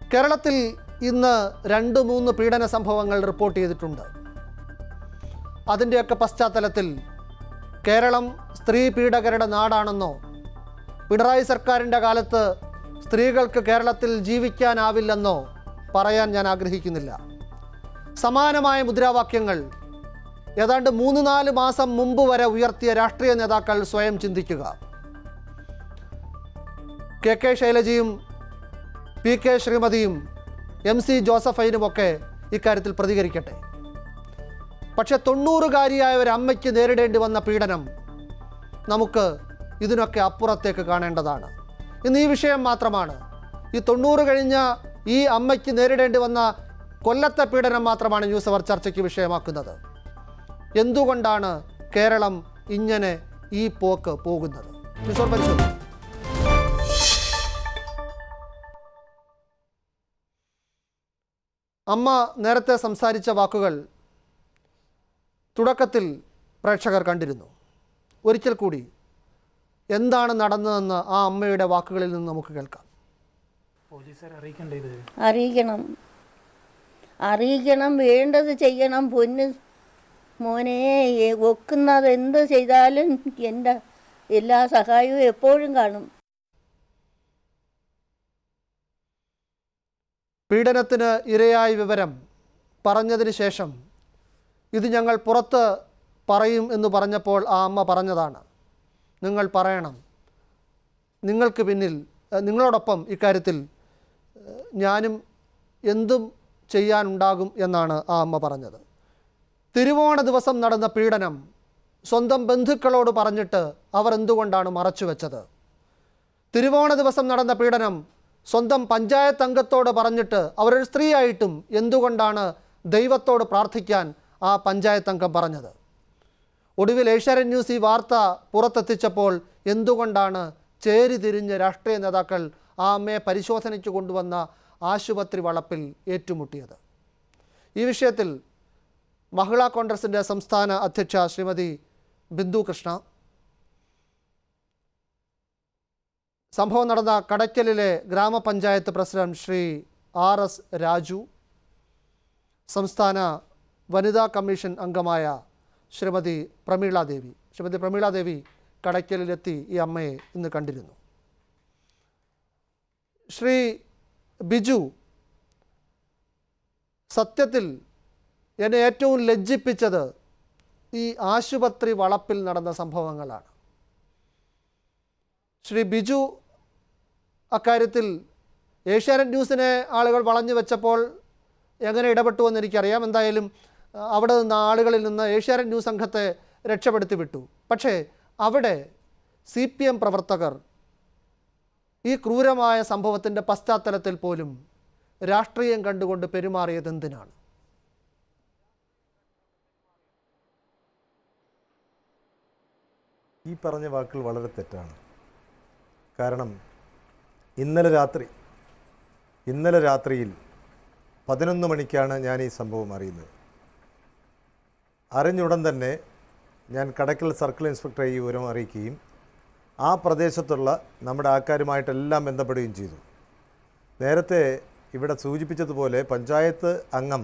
കേരളത്തിൽ ഇന്ന് രണ്ട് മൂന്ന് പീഡന സംഭവങ്ങൾ റിപ്പോർട്ട് ചെയ്തിട്ടുണ്ട് അതിൻ്റെയൊക്കെ പശ്ചാത്തലത്തിൽ കേരളം സ്ത്രീ പീഡകരുടെ നാടാണെന്നോ പിണറായി സർക്കാരിൻ്റെ കാലത്ത് സ്ത്രീകൾക്ക് കേരളത്തിൽ ജീവിക്കാനാവില്ലെന്നോ പറയാൻ ഞാൻ ആഗ്രഹിക്കുന്നില്ല സമാനമായ മുദ്രാവാക്യങ്ങൾ ഏതാണ്ട് മൂന്ന് നാല് മാസം മുമ്പ് വരെ ഉയർത്തിയ രാഷ്ട്രീയ നേതാക്കൾ സ്വയം ചിന്തിക്കുക കെ കെ ശൈലജയും പി കെ ശ്രീമതിയും എം സി ജോസഫൈനുമൊക്കെ ഇക്കാര്യത്തിൽ പ്രതികരിക്കട്ടെ പക്ഷെ തൊണ്ണൂറുകാരിയായ ഒരു അമ്മയ്ക്ക് നേരിടേണ്ടി വന്ന പീഡനം നമുക്ക് ഇതിനൊക്കെ അപ്പുറത്തേക്ക് കാണേണ്ടതാണ് ഇന്ന് ഈ വിഷയം മാത്രമാണ് ഈ തൊണ്ണൂറ് കഴിഞ്ഞ ഈ അമ്മയ്ക്ക് നേരിടേണ്ടി വന്ന കൊല്ലത്തെ പീഡനം മാത്രമാണ് ന്യൂസ് അവർ ചർച്ചയ്ക്ക് വിഷയമാക്കുന്നത് എന്തുകൊണ്ടാണ് കേരളം ഇങ്ങനെ ഈ പോക്ക് പോകുന്നത് ന്യൂസ് അവർ പരിശോധിക്കും അമ്മ നേരത്തെ സംസാരിച്ച വാക്കുകൾ തുടക്കത്തിൽ പ്രേക്ഷകർ കണ്ടിരുന്നു ഒരിക്കൽ കൂടി എന്താണ് നടന്നതെന്ന് ആ അമ്മയുടെ വാക്കുകളിൽ നിന്ന് നമുക്ക് കേൾക്കാം പോലീസുകാരെ അറിയിക്കണ്ടേ ഇത് അറിയിക്കണം അറിയിക്കണം വേണ്ടത് ചെയ്യണം പൊന്ന് മോനെ എ- ഒക്കുന്നത് എന്ത് ചെയ്താലും എൻ്റെ എല്ലാ സഹായവും എപ്പോഴും കാണും പീഡനത്തിന് ഇരയായ വിവരം പറഞ്ഞതിന് ശേഷം ഇത് ഞങ്ങൾ പുറത്ത് പറയും എന്ന് പറഞ്ഞപ്പോൾ ആ അമ്മ പറഞ്ഞതാണ് നിങ്ങൾ പറയണം നിങ്ങൾക്ക് പിന്നിൽ ഏഹ്, നിങ്ങളോടൊപ്പം ഇക്കാര്യത്തിൽ ഏഹ്, ഞാനും എന്തും ചെയ്യാനുണ്ടാകും എന്നാണ് ആ അമ്മ പറഞ്ഞത് തിരുവോണ ദിവസം നടന്ന പീഡനം സ്വന്തം ബന്ധുക്കളോട് പറഞ്ഞിട്ട് അവർ എന്തുകൊണ്ടാണ് മറച്ചു വെച്ചത് തിരുവോണ ദിവസം നടന്ന പീഡനം സ്വന്തം പഞ്ചായത്ത് അംഗത്തോട് പറഞ്ഞിട്ട് അവരൊരു സ്ത്രീയായിട്ടും എന്തുകൊണ്ടാണ് ദൈവത്തോട് പ്രാർത്ഥിക്കാൻ ആ പഞ്ചായത്ത് അംഗം പറഞ്ഞത് ഒടുവിൽ ഏഷ്യാനെറ്റ് ന്യൂസ് ഈ വാർത്ത പുറത്തെത്തിച്ചപ്പോൾ എന്തുകൊണ്ടാണ് ചേരി തിരിഞ്ഞ് രാഷ്ട്രീയ നേതാക്കൾ ആ അമ്മയെ പരിശോധനയ്ക്ക് കൊണ്ടുവന്ന ആശുപത്രി വളപ്പിൽ ഏറ്റുമുട്ടിയത് ഈ വിഷയത്തിൽ മഹിളാ കോൺഗ്രസിൻ്റെ സംസ്ഥാന അധ്യക്ഷ ശ്രീമതി ബിന്ദു കൃഷ്ണ സംഭവം നടന്ന കടയ്ക്കലിലെ ഗ്രാമപഞ്ചായത്ത് president Shri R S Raju സംസ്ഥാന വനിതാ കമ്മീഷൻ അംഗമായ ശ്രീമതി പ്രമീള ദേവി ശ്രീമതി പ്രമീള ദേവി കടയ്ക്കലിലെത്തി ഈ അമ്മയെ ഇന്ന് കണ്ടിരുന്നു ശ്രീ ബിജു സത്യത്തിൽ എന്നെ ഏറ്റവും ലജ്ജിപ്പിച്ചത് ഈ ആശുപത്രി വളപ്പിൽ നടന്ന സംഭവങ്ങളാണ് ശ്രീ ബിജു അക്കാര്യത്തിൽ ഏഷ്യാനെറ്റ് ന്യൂസിനെ ആളുകൾ വളഞ്ഞു വെച്ചപ്പോൾ എങ്ങനെ ഇടപെട്ടു എന്ന് എനിക്കറിയാം എന്തായാലും അഹ്, അവിടെ നിന്ന് ആളുകളിൽ നിന്ന് ഏഷ്യാനെറ്റ് ന്യൂസ് സംഘത്തെ രക്ഷപ്പെടുത്തി വിട്ടു പക്ഷേ അവിടെ സി പി എം പ്രവർത്തകർ ഈ ക്രൂരമായ സംഭവത്തിൻ്റെ പശ്ചാത്തലത്തിൽ പോലും രാഷ്ട്രീയം കണ്ടുകൊണ്ട് പെരുമാറിയത് എന്തിനാണ് ഈ പറഞ്ഞ വാക്കുകൾ വളരെ തെറ്റാണ് കാരണം ഇന്നലെ രാത്രി ഇന്നലെ രാത്രിയിൽ പതിനൊന്ന് മണിക്കാണ് ഞാൻ ഈ സംഭവം അറിയുന്നത് അറിഞ്ഞുടൻ തന്നെ ഞാൻ കടക്കൽ സർക്കിൾ ഇൻസ്പെക്ടറെ ഈ വിവരം അറിയിക്കുകയും ആ പ്രദേശത്തുള്ള നമ്മുടെ ആൾക്കാരുമായിട്ടെല്ലാം ബന്ധപ്പെടുകയും ചെയ്തു നേരത്തെ ഇവിടെ സൂചിപ്പിച്ചതുപോലെ പഞ്ചായത്ത് അംഗം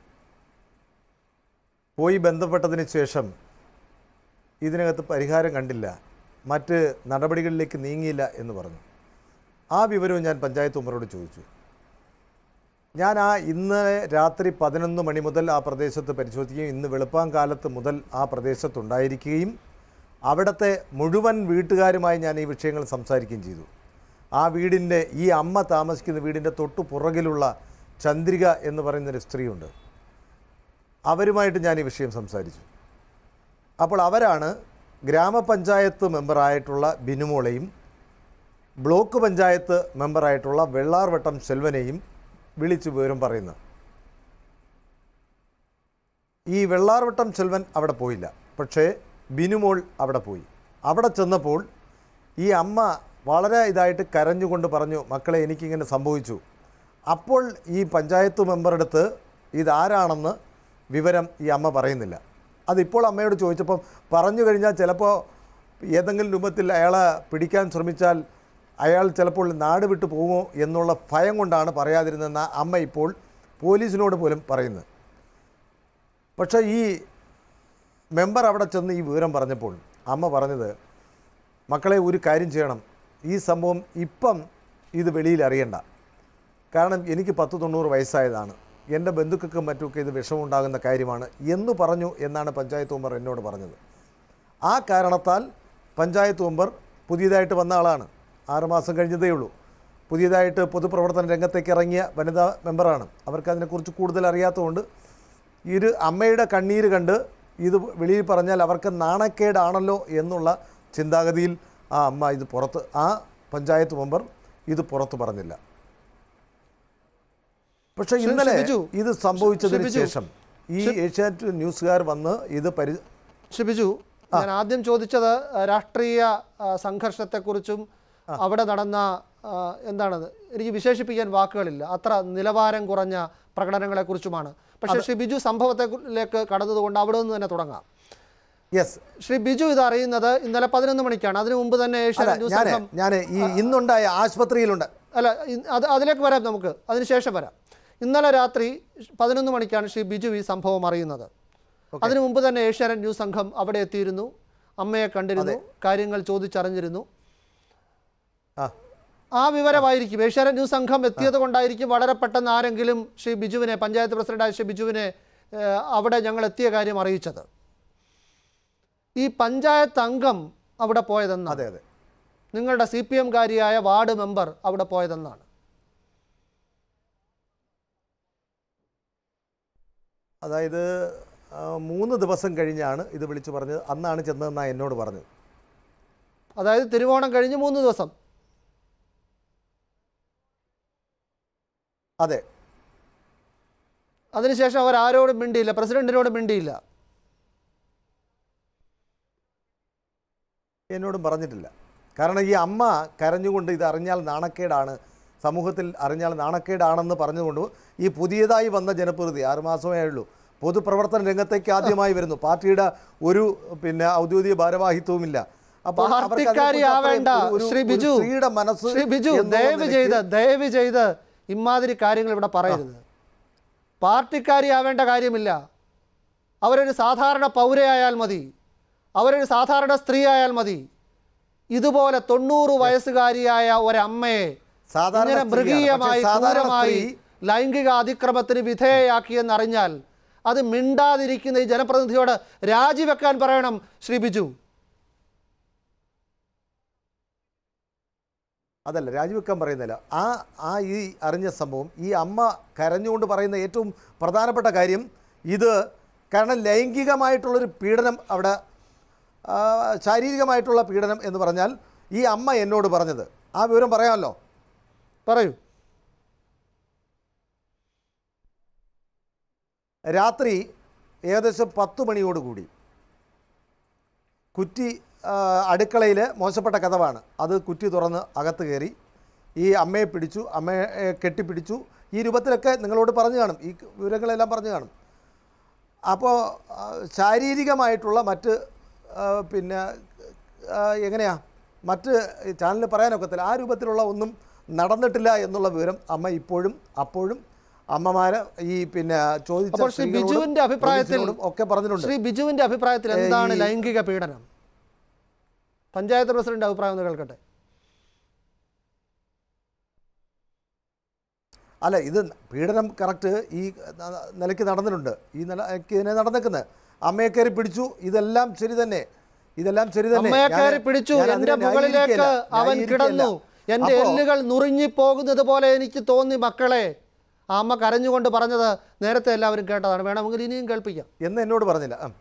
പോയി ബന്ധപ്പെട്ടതിന് ശേഷം ഇതിനകത്ത് പരിഹാരം കണ്ടില്ല മറ്റ് നടപടികളിലേക്ക് നീങ്ങിയില്ല എന്ന് പറഞ്ഞു ആ വിവരവും ഞാൻ പഞ്ചായത്ത് ഉമ്മറോട് ചോദിച്ചു ഞാൻ ആ ഇന്നലെ രാത്രി പതിനൊന്ന് മണി മുതൽ ആ പ്രദേശത്ത് പരിശോധിക്കുകയും ഇന്ന് വെളുപ്പാങ്കാലത്ത് മുതൽ ആ പ്രദേശത്തുണ്ടായിരിക്കുകയും അവിടുത്തെ മുഴുവൻ വീട്ടുകാരുമായി ഞാൻ ഈ വിഷയങ്ങൾ സംസാരിക്കുകയും ചെയ്തു ആ വീടിൻ്റെ ഈ അമ്മ താമസിക്കുന്ന വീടിൻ്റെ തൊട്ടു പുറകിലുള്ള ചന്ദ്രിക എന്ന് പറയുന്നൊരു സ്ത്രീയുണ്ട് അവരുമായിട്ട് ഞാൻ ഈ വിഷയം സംസാരിച്ചു അപ്പോൾ അവരാണ് ഗ്രാമപഞ്ചായത്ത് മെമ്പറായിട്ടുള്ള ബിനുമോളെയും ബ്ലോക്ക് പഞ്ചായത്ത് മെമ്പറായിട്ടുള്ള വെള്ളാർവട്ടം സെൽവനെയും വിളിച്ച് വിവരം പറയുന്നത് ഈ വെള്ളാർവട്ടം സെൽവൻ അവിടെ പോയില്ല പക്ഷേ ബിനുമോൾ അവിടെ പോയി അവിടെ ചെന്നപ്പോൾ ഈ അമ്മ വളരെ ഇതായിട്ട് കരഞ്ഞുകൊണ്ട് പറഞ്ഞു മക്കളെ എനിക്കിങ്ങനെ സംഭവിച്ചു അപ്പോൾ ഈ പഞ്ചായത്ത് മെമ്പറെടുത്ത് ഇതാരാണെന്ന് വിവരം ഈ അമ്മ പറയുന്നില്ല അതിപ്പോൾ അമ്മയോട് ചോദിച്ചപ്പം പറഞ്ഞു കഴിഞ്ഞാൽ ചിലപ്പോൾ ഏതെങ്കിലും രൂപത്തിൽ അയാളെ പിടിക്കാൻ ശ്രമിച്ചാൽ അയാൾ ചിലപ്പോൾ നാട് വിട്ടു പോകുമോ എന്നുള്ള ഭയം കൊണ്ടാണ് പറയാതിരുന്നതെന്ന അമ്മ ഇപ്പോൾ പോലീസിനോട് പോലും പറയുന്നത് പക്ഷേ ഈ മെമ്പർ അവിടെ ചെന്ന് ഈ വിവരം പറഞ്ഞപ്പോൾ അമ്മ പറഞ്ഞത് മക്കളെ ഒരു കാര്യം ചെയ്യണം ഈ സംഭവം ഇപ്പം ഇത് വെളിയിൽ അറിയണ്ട കാരണം എനിക്ക് പത്ത് തൊണ്ണൂറ് വയസ്സായതാണ് എൻ്റെ ബന്ധുക്കൾക്കും മറ്റുമൊക്കെ ഇത് വിഷമമുണ്ടാകുന്ന കാര്യമാണ് എന്ന് പറഞ്ഞു എന്നാണ് പഞ്ചായത്ത് മെമ്പർ എന്നോട് പറഞ്ഞത് ആ കാരണത്താൽ പഞ്ചായത്ത് മെമ്പർ പുതിയതായിട്ട് വന്ന ആളാണ് ആറുമാസം കഴിഞ്ഞതേ ഉള്ളൂ പുതിയതായിട്ട് പൊതുപ്രവർത്തന രംഗത്തേക്ക് ഇറങ്ങിയ വനിതാ മെമ്പറാണ് അവർക്ക് അതിനെക്കുറിച്ച് കൂടുതൽ അറിയാത്തതുകൊണ്ട് ഇത് അമ്മയുടെ കണ്ണീര് കണ്ട് ഇത് വെളിയിൽ പറഞ്ഞാൽ അവർക്ക് നാണക്കേടാണല്ലോ എന്നുള്ള ചിന്താഗതിയിൽ ആ അമ്മ ഇത് പുറത്ത് ആ പഞ്ചായത്ത് മെമ്പർ ഇത് പുറത്ത് പറഞ്ഞില്ല പക്ഷേ ശ്രീ- ഇന്നലെ ശ്രീ ബിജു, ഇത് സംഭവിച്ചതിന് ശ്രീ ബിജു, ശേഷം ഈ ഏഷ്യാനെറ്റ് ന്യൂസുകാർ വന്ന് ഇത് പരി ഷിബിജു ഞാൻ ആദ്യം ചോദിച്ചത് ആ, രാഷ്ട്രീയ ആ, സംഘർഷത്തെക്കുറിച്ചും അവിടെ നടന്ന ആ, എന്താണത് എനിക്ക് വിശേഷിപ്പിക്കാൻ വാക്കുകളില്ല അത്ര നിലവാരം കുറഞ്ഞ പ്രകടനങ്ങളെക്കുറിച്ചുമാണ് പക്ഷേ ശ്രീ ബിജു സംഭവത്തിലേക്ക് കടന്നതുകൊണ്ട് അവിടെ നിന്ന് തന്നെ തുടങ്ങാം യെസ് ശ്രീ ബിജു ഇത് അറിയുന്നത് ഇന്നലെ പതിനൊന്ന് മണിക്കാണ് അതിനു മുമ്പ് തന്നെ അല്ല ഏഷ്യാനെറ്റ് ന്യൂസ് ഞാൻ സംഘം ഞാൻ ഈ ഇന്നുണ്ടായ ആശുപത്രിയിലുണ്ട് അല്ല ഇ- അത് അതിലേക്ക് വരാം നമുക്ക് അതിനുശേഷം വരാം ഇന്നലെ രാത്രി പതിനൊന്ന് മണിക്കാണ് ശ്രീ ബിജു ഈ സംഭവം അറിയുന്നത് അതിനു മുമ്പ് തന്നെ ഏഷ്യാനെറ്റ് ന്യൂസ് സംഘം അവിടെ എത്തിയിരുന്നു അമ്മയെ കണ്ടിരുന്നു കാര്യങ്ങൾ ചോദിച്ചറിഞ്ഞിരുന്നു ആ ആ വിവരമായിരിക്കും ഏഷ്യാനെറ്റ് ന്യൂസ് സംഘം എത്തിയത് കൊണ്ടായിരിക്കും വളരെ പെട്ടെന്ന് ആരെങ്കിലും ശ്രീ ബിജുവിനെ പഞ്ചായത്ത് പ്രസിഡന്റായ ശ്രീ ബിജുവിനെ ഏഹ്, അവിടെ ഞങ്ങൾ എത്തിയ കാര്യം അറിയിച്ചത് ഈ പഞ്ചായത്ത് അംഗം അവിടെ പോയതെന്നാണ് അതെ അതെ നിങ്ങളുടെ സി പി എംകാരിയായ വാർഡ് മെമ്പർ അവിടെ പോയതെന്നാണ് അതായത് ആ, മൂന്ന് ദിവസം കഴിഞ്ഞാണ് ഇത് വിളിച്ചു പറഞ്ഞത് അന്നാണ് ചെന്നതെന്നാണ് എന്നോട് പറഞ്ഞത് അതായത് തിരുവോണം കഴിഞ്ഞ് മൂന്ന് ദിവസം അതെ അതിനുശേഷം അവർ ആരോടും മിണ്ടിയില്ല പ്രസിഡന്റിനോടും മിണ്ടിയില്ല എന്നോടും പറഞ്ഞിട്ടില്ല കാരണം ഈ അമ്മ കരഞ്ഞുകൊണ്ട് ഇത് അറിഞ്ഞാൽ നാണക്കേടാണ് സമൂഹത്തിൽ അറിഞ്ഞാൽ നാണക്കേടാണെന്ന് പറഞ്ഞുകൊണ്ട് ഈ പുതിയതായി വന്ന ജനപ്രതിനിധി ആറുമാസമേ ഉള്ളൂ പൊതുപ്രവർത്തന രംഗത്തേക്ക് ആദ്യമായി വരുന്നു പാർട്ടിയുടെ ഒരു പിന്നെ ഔദ്യോഗിക ഭാരവാഹിത്വവുമില്ല അപ്പോൾ അവർക്ക് പാർട്ടിക്കാരി അതിനെക്കുറിച്ച് ആവേണ്ട അത്രയും ഒരു- ഒരു- ശ്രീ ഒരു ബിജു സ്ത്രീയുടെ മനസ്സ് ശ്രീ ബിജു എന്നുള്ള ദയവ് നിലയ്ക്ക് ചെയ്ത് ദയവ് ചെയ്ത് ഇമാതിരി കാര്യങ്ങൾ ഇവിടെ പറയരുത് പാർട്ടിക്കാരി ആവേണ്ട കാര്യമില്ല അവരൊരു സാധാരണ പൗരയായാൽ മതി അവരൊരു സാധാരണ സ്ത്രീ ആയാൽ മതി ഇതുപോലെ തൊണ്ണൂറ് വയസ്സുകാരിയായ ഒരമ്മയെ സാധാരണ ഇങ്ങനെ സ്ത്രീയാണ്. മൃഗീയമായി പക്ഷേ സാധാരണ ക്രൂരമായി സ്ത്രീ ലൈംഗിക അതിക്രമത്തിന് വിധേയയാക്കിയെന്നറിഞ്ഞാൽ അത് മിണ്ടാതിരിക്കുന്ന ഈ ജനപ്രതിനിധിയോട് രാജിവെക്കാൻ പറയണം ശ്രീ ബിജു അതല്ല രാജിവെക്കാൻ പറയുന്നില്ല ആ ആ ഈ അറിഞ്ഞ സംഭവം ഈ അമ്മ കരഞ്ഞുകൊണ്ട് പറയുന്ന ഏറ്റവും പ്രധാനപ്പെട്ട കാര്യം ഇത് കാരണം ലൈംഗികമായിട്ടുള്ളൊരു പീഡനം അവിടെ ആ, ശാരീരികമായിട്ടുള്ള പീഡനം എന്ന് പറഞ്ഞാൽ ഈ അമ്മ എന്നോട് പറഞ്ഞത് ആ വിവരം പറയാമല്ലോ പറയൂ രാത്രി ഏകദേശം പത്ത് മണിയോടുകൂടി കുറ്റി അടുക്കളയിൽ മോശപ്പെട്ട കഥവാണ് അത് കുറ്റി തുറന്ന് അകത്ത് കയറി ഈ അമ്മയെ പിടിച്ചു അമ്മയെ കെട്ടിപ്പിടിച്ചു ഈ രൂപത്തിലൊക്കെ നിങ്ങളോട് പറഞ്ഞു കാണും ഈ വിവരങ്ങളെല്ലാം പറഞ്ഞു കാണും അപ്പോൾ ആ, ശാരീരികമായിട്ടുള്ള മറ്റ് ആ, പിന്നെ ആ, എങ്ങനെയാ മറ്റ് ചാനലിൽ പറയാനൊക്കത്തില്ല ആ രൂപത്തിലുള്ള ഒന്നും നടന്നിട്ടില്ല എന്നുള്ള വിവരം അമ്മ ഇപ്പോഴും അപ്പോഴും അമ്മമാരെ ഈ പിന്നെ ചോദിച്ച അപ്പോൾ ശ്രീ സ്ത്രീകളോടും ബിജുവിന്റെ അഭിപ്രായത്തിൽ പോലീസിനോടും ഒക്കെ പറഞ്ഞിട്ടുണ്ട് ശ്രീ ബിജുവിന്റെ അഭിപ്രായത്തിൽ എന്താണ് ഈ- ലൈംഗിക പീഡനം പഞ്ചായത്ത് പ്രസിഡന്റ് അഭിപ്രായം ഒന്ന് കേൾക്കട്ടെ അല്ല ഇത് പീഡനം കറക്റ്റ് ഈ ന- നിലയ്ക്ക് നടന്നിട്ടുണ്ട് ഈ നിലയ്ക്ക് ഇതിനെ നടന്നിക്കുന്നത് അമ്മയെ കയറി പിടിച്ചു ഇതെല്ലാം ശരി തന്നെ ഇതെല്ലാം ശരി തന്നെ അമ്മയെ ഞാൻ- കയറി പിടിച്ചു ഞാൻ അതിനെ എന്റെ മുകളിലേക്ക് ന്യായീകരിക്കുകയല്ല, അവൻ ന്യായീകരിക്കുകയല്ല. കിടന്നു എന്റെ അപ്പോ എല്ലുകൾ നുറുങ്ങി പോകുന്നത് പോലെ എനിക്ക് തോന്നി മക്കളെ ആ അമ്മ കരഞ്ഞുകൊണ്ട് പറഞ്ഞത് നേരത്തെ എല്ലാവരും കേട്ടതാണ് വേണമെങ്കിൽ ഇനിയും കേൾപ്പിക്കാം എന്ന് എന്നോട് പറഞ്ഞില്ല ആ.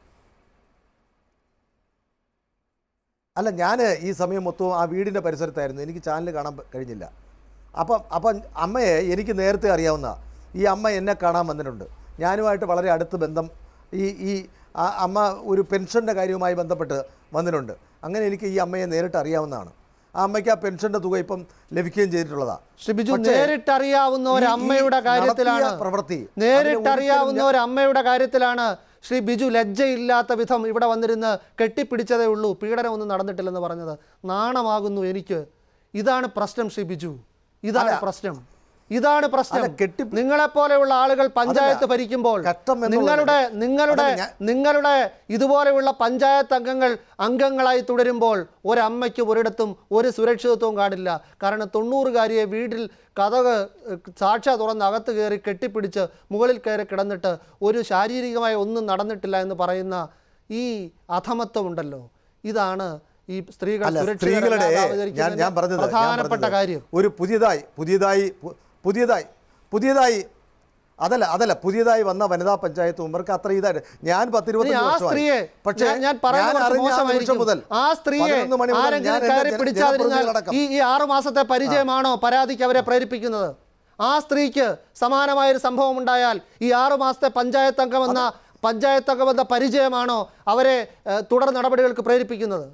അല്ല ഞാൻ ഈ സമയം മൊത്തവും ആ വീടിൻ്റെ പരിസരത്തായിരുന്നു എനിക്ക് ചാനൽ കാണാൻ പ- കഴിഞ്ഞില്ല അപ്പം അപ്പം അമ്മയെ എനിക്ക് നേരത്തെ അറിയാവുന്ന ഈ അമ്മ എന്നെ കാണാൻ വന്നിട്ടുണ്ട് ഞാനുമായിട്ട് വളരെ അടുത്ത് ബന്ധം ഈ ഈ ആ അമ്മ ഒരു പെൻഷൻ്റെ കാര്യവുമായി ബന്ധപ്പെട്ട് വന്നിട്ടുണ്ട് അങ്ങനെ എനിക്ക് ഈ അമ്മയെ നേരിട്ട് അറിയാവുന്നതാണ് ആ അമ്മയ്ക്ക് ആ പെൻഷൻ്റെ തുക ഇപ്പം ലഭിക്കുകയും ചെയ്തിട്ടുള്ളതാണ് ശ്രീ ബിജു പക്ഷേ, നേരിട്ടറിയാവുന്ന ഒരു ഈ- ഈ അമ്മയുടെ നടത്തിയ കാര്യത്തിലാണ് പ്രവൃത്തി അതിനെ നേരിട്ടറിയാവുന്ന ഒരിക്കലും ഒരു അമ്മയുടെ കാര്യത്തിലാണ് ശ്രീ ബിജു ലജ്ജയില്ലാത്ത വിധം ഇവിടെ വന്നിരുന്ന് കെട്ടിപ്പിടിച്ചതേ ഉള്ളൂ പീഡനമൊന്നും നടന്നിട്ടില്ലെന്ന് പറഞ്ഞത് നാണമാകുന്നു എനിക്ക് ഇതാണ് പ്രശ്നം ശ്രീ ബിജു ഇതാണ് പ്രശ്നം ഇതാണ് പ്രശ്നം അല്ല, കെട്ടി- നിങ്ങളെ പോലെയുള്ള ആളുകൾ പഞ്ചായത്ത് അതല്ല, ഭരിക്കുമ്പോൾ കഷ്ടം എന്നുള്ളത് നിങ്ങളുടെ നിങ്ങളുടെ അതല്ല, ഞാൻ- നിങ്ങളുടെ ഇതുപോലെയുള്ള പഞ്ചായത്ത് അംഗങ്ങൾ അംഗങ്ങളായി തുടരുമ്പോൾ ഒരമ്മയ്ക്ക് ഒരിടത്തും ഒരു സുരക്ഷിതത്വവും കാണില്ല കാരണം തൊണ്ണൂറുകാരിയെ വീട്ടിൽ കഥക് സാക്ഷ തുറന്ന് അകത്ത് കയറി കെട്ടിപ്പിടിച്ച് മുകളിൽ കയറി കിടന്നിട്ട് ഒരു ശാരീരികമായ ഒന്നും നടന്നിട്ടില്ല എന്ന് പറയുന്ന ഈ അധമത്വം ഉണ്ടല്ലോ ഇതാണ് ഈ സ്ത്രീകൾ അല്ല സുരക്ഷിതരല്ലാതെ സ്ത്രീകളുടെ ഞാൻ അവതരിക്കുന്നതിന് ഞാൻ പറഞ്ഞത് ഞാൻ പ്രധാനപ്പെട്ട പറഞ്ഞത് കാര്യം ഒരു പുതിയതായി പുതിയതായി പു- പുതിയതായി പുതിയതായി അതല്ല അതല്ല പുതിയതായി വന്ന വനിതാ പഞ്ചായത്ത് മെമ്പർക്ക് അത്ര ഇതായിട്ട് ഞാൻ ഇനി പത്തിരുപത്തഞ്ച് ആ വർഷമായി സ്ത്രീയെ പക്ഷേ ഞാൻ- ഞാൻ പറയുന്നത് കുറച്ച് അറിഞ്ഞ ആ നിമിഷം മോശമായിരിക്കും. മുതൽ ആ സ്ത്രീയെ 11 മണി മുതൽ ഞാൻ ആരെങ്കിലും എൻ്റെ കയറി ജന- പിടിച്ചാതിരുന്നാൽ ജനപ്രതിനിധികളടക്കം ഈ ഈ ആറു മാസത്തെ പരിചയമാണോ പരാതിക്ക് അവരെ പ്രേരിപ്പിക്കുന്നത് ആ സ്ത്രീക്ക് സമാനമായ ഒരു സംഭവം ഉണ്ടായാൽ ഈ ആറു മാസത്തെ പഞ്ചായത്ത് അംഗമെന്ന പഞ്ചായത്ത് അംഗമെന്ന പരിചയമാണോ അവരെ ഏഹ്, തുടർ നടപടികൾക്ക് പ്രേരിപ്പിക്കുന്നത്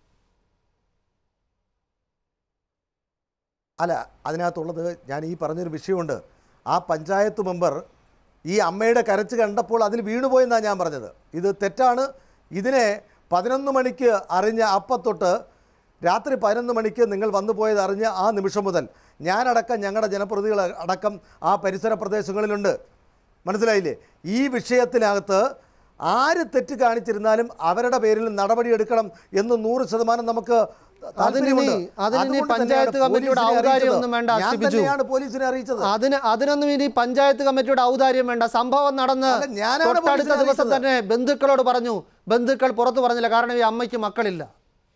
അല്ല അതിനകത്തുള്ളത് ഞാൻ ഈ പറഞ്ഞൊരു വിഷയമുണ്ട് ആ പഞ്ചായത്ത് മെമ്പർ ഈ അമ്മയുടെ കരച്ച് കണ്ടപ്പോൾ അതിൽ വീണുപോയെന്നാണ് ഞാൻ പറഞ്ഞത് ഇത് തെറ്റാണ് ഇതിനെ പതിനൊന്ന് മണിക്ക് അറിഞ്ഞ അപ്പത്തൊട്ട് രാത്രി പതിനൊന്ന് മണിക്ക് നിങ്ങൾ വന്നു പോയത് അറിഞ്ഞ ആ നിമിഷം മുതൽ ഞാനടക്കം ഞങ്ങളുടെ ജനപ്രതിനിധികൾ അടക്കം ആ പരിസര പ്രദേശങ്ങളിലുണ്ട് മനസ്സിലായില്ലേ ഈ വിഷയത്തിനകത്ത് ആര് തെറ്റ് കാണിച്ചിരുന്നാലും അവരുടെ പേരിൽ നടപടിയെടുക്കണം എന്ന് നൂറ് ശതമാനം നമുക്ക് താല്പര്യമുണ്ട്. അതിനിനി- അതിനിനി അതുകൊണ്ട് പഞ്ചായത്ത് തന്നെയാണ് കമ്മിറ്റിയുടെ പോലീസിനെ ഔദാര്യം അറിയിച്ചത്. ഒന്നും വേണ്ട, ഞാൻ ശ്രീ ബിജു. തന്നെയാണ് പോലീസിനെ അറിയിച്ചത് അതിന് അതിനൊന്നും ഇനി പഞ്ചായത്ത് കമ്മിറ്റിയുടെ ഔദാര്യം വേണ്ട സംഭവം നടന്ന് അല്ല, ഞാനാണ് തൊട്ടടുത്ത പോലീസിനെ ദിവസം അറിയിച്ചത്. തന്നെ ബന്ധുക്കളോട് പറഞ്ഞു ബന്ധുക്കൾ പുറത്തു പറഞ്ഞില്ല കാരണം ഈ അമ്മയ്ക്ക് മക്കളില്ല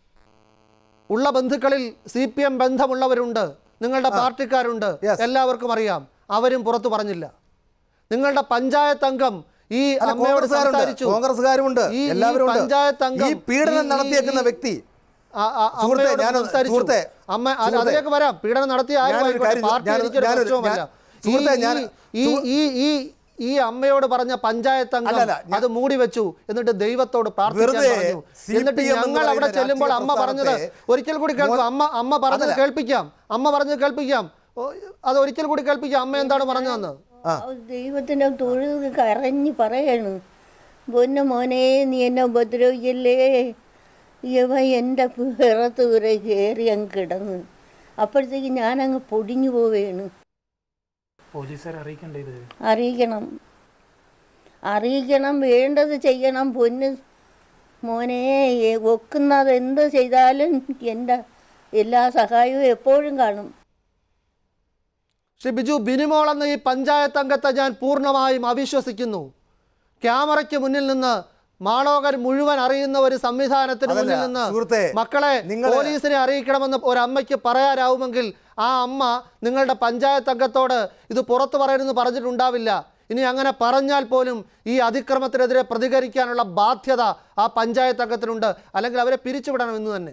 ഉള്ള ബന്ധുക്കളിൽ സി പി എം ബന്ധമുള്ളവരുണ്ട് നിങ്ങളുടെ പാർട്ടിക്കാരുണ്ട് Yes. എല്ലാവർക്കും അറിയാം അവരും പുറത്തു പറഞ്ഞില്ല നിങ്ങളുടെ പഞ്ചായത്ത് അംഗം ഈ അല്ല, അമ്മയോട് കോൺഗ്രസ്സുകാരുണ്ട്, സംസാരിച്ചു കോൺഗ്രസ്സുകാരുണ്ട് ഈ- ഈ എല്ലാവരും ഉണ്ട്. പഞ്ചായത്ത് അംഗം ഈ പീഡനം ഈ- ഈ- നടത്തിയേക്കുന്ന ഈ- വ്യക്തി ആ, ആ, സുഹൃത്തേ, അമ്മയോട് ഞാനൊന്ന് സംസാരിച്ചു. സുഹൃത്തേ, അമ്മ അത് സുഹൃത്തേ, അതിലേക്ക് വരാം പീഡനം നടത്തിയ ആരും ഞാനൊരു ആയിക്കോട്ടെ, കാര്യം- പാർട്ടി ഞാനൊരു- എനിക്കൊരു ഞാനൊരു- പ്രശ്നവുമല്ല. ഞാൻ- സുഹൃത്തേ, ഈ- ഞാൻ- ഈ ഈ ഈ ഈ അമ്മയോട് പറഞ്ഞ പഞ്ചായത്ത് അംഗം അല്ലല്ല, ഞാൻ- അത് മൂടി വെച്ചു എന്നിട്ട് ദൈവത്തോട് പ്രാർത്ഥിക്കാൻ വെറുതെ പറഞ്ഞു CPM എന്നിട്ട് എന്ന് ഞങ്ങൾ അവിടെ പറയുന്ന ചെല്ലുമ്പോൾ രാഷ്ട്രീയ അമ്മ പറഞ്ഞത് പ്രസ്ഥാനത്തെ ഒരിക്കൽ കൂടി കേൾക്കും അമ്മ അമ്മ പറഞ്ഞത് അതല്ല. കേൾപ്പിക്കാം അമ്മ പറഞ്ഞത് കേൾപ്പിക്കാം ഓ, അത് ഒരിക്കൽ കൂടി കേൾപ്പിക്കാം അമ്മ എന്താണ് പറഞ്ഞതെന്ന് ദൈവത്തിൻ്റെ തൊഴുത് കരഞ്ഞ് പറയണ് പൊന്നു മോനെ നീ എന്നെ ഉപദ്രവിക്കല്ലേ ഇവ എൻ്റെ പിറത്ത് വരെ കയറി അങ്ങ് കിടന്ന് അപ്പോഴത്തേക്ക് ഞാനങ്ങ് പൊടിഞ്ഞു പോവുകയാണ് പോലീസുകാരെ അറിയിക്കണ്ടേ ഇത് അറിയിക്കണം അറിയിക്കണം വേണ്ടത് ചെയ്യണം പൊന്ന് മോനെ എ- ഒക്കുന്നത് എന്ത് ചെയ്താലും എൻ്റെ എല്ലാ സഹായവും എപ്പോഴും കാണും ശ്രീ ബിജു ബിനിമോൾ എന്ന ഈ പഞ്ചായത്ത് അംഗത്തെ ഞാൻ പൂർണ്ണമായും അവിശ്വസിക്കുന്നു ക്യാമറയ്ക്ക് മുന്നിൽ നിന്ന് മാളോകർ മുഴുവൻ അറിയുന്ന ഒരു സംവിധാനത്തിന് അതല്ല, മുന്നിൽ നിന്ന് സുഹൃത്തേ, മക്കളെ നിങ്ങള് പോലീസിനെ അറിയിക്കണമെന്ന് ഒരു അമ്മയ്ക്ക് പറയാനാവുമെങ്കിൽ ആ അമ്മ നിങ്ങളുടെ പഞ്ചായത്ത് അംഗത്തോട് ഇത് പുറത്തു പറയരുതെന്ന് പറഞ്ഞിട്ടുണ്ടാവില്ല ഇനി അങ്ങനെ പറഞ്ഞാൽ പോലും ഈ അതിക്രമത്തിനെതിരെ പ്രതികരിക്കാനുള്ള ബാധ്യത ആ പഞ്ചായത്ത് അംഗത്തിനുണ്ട് അല്ലെങ്കിൽ അവരെ പിരിച്ചുവിടണമെന്ന് തന്നെ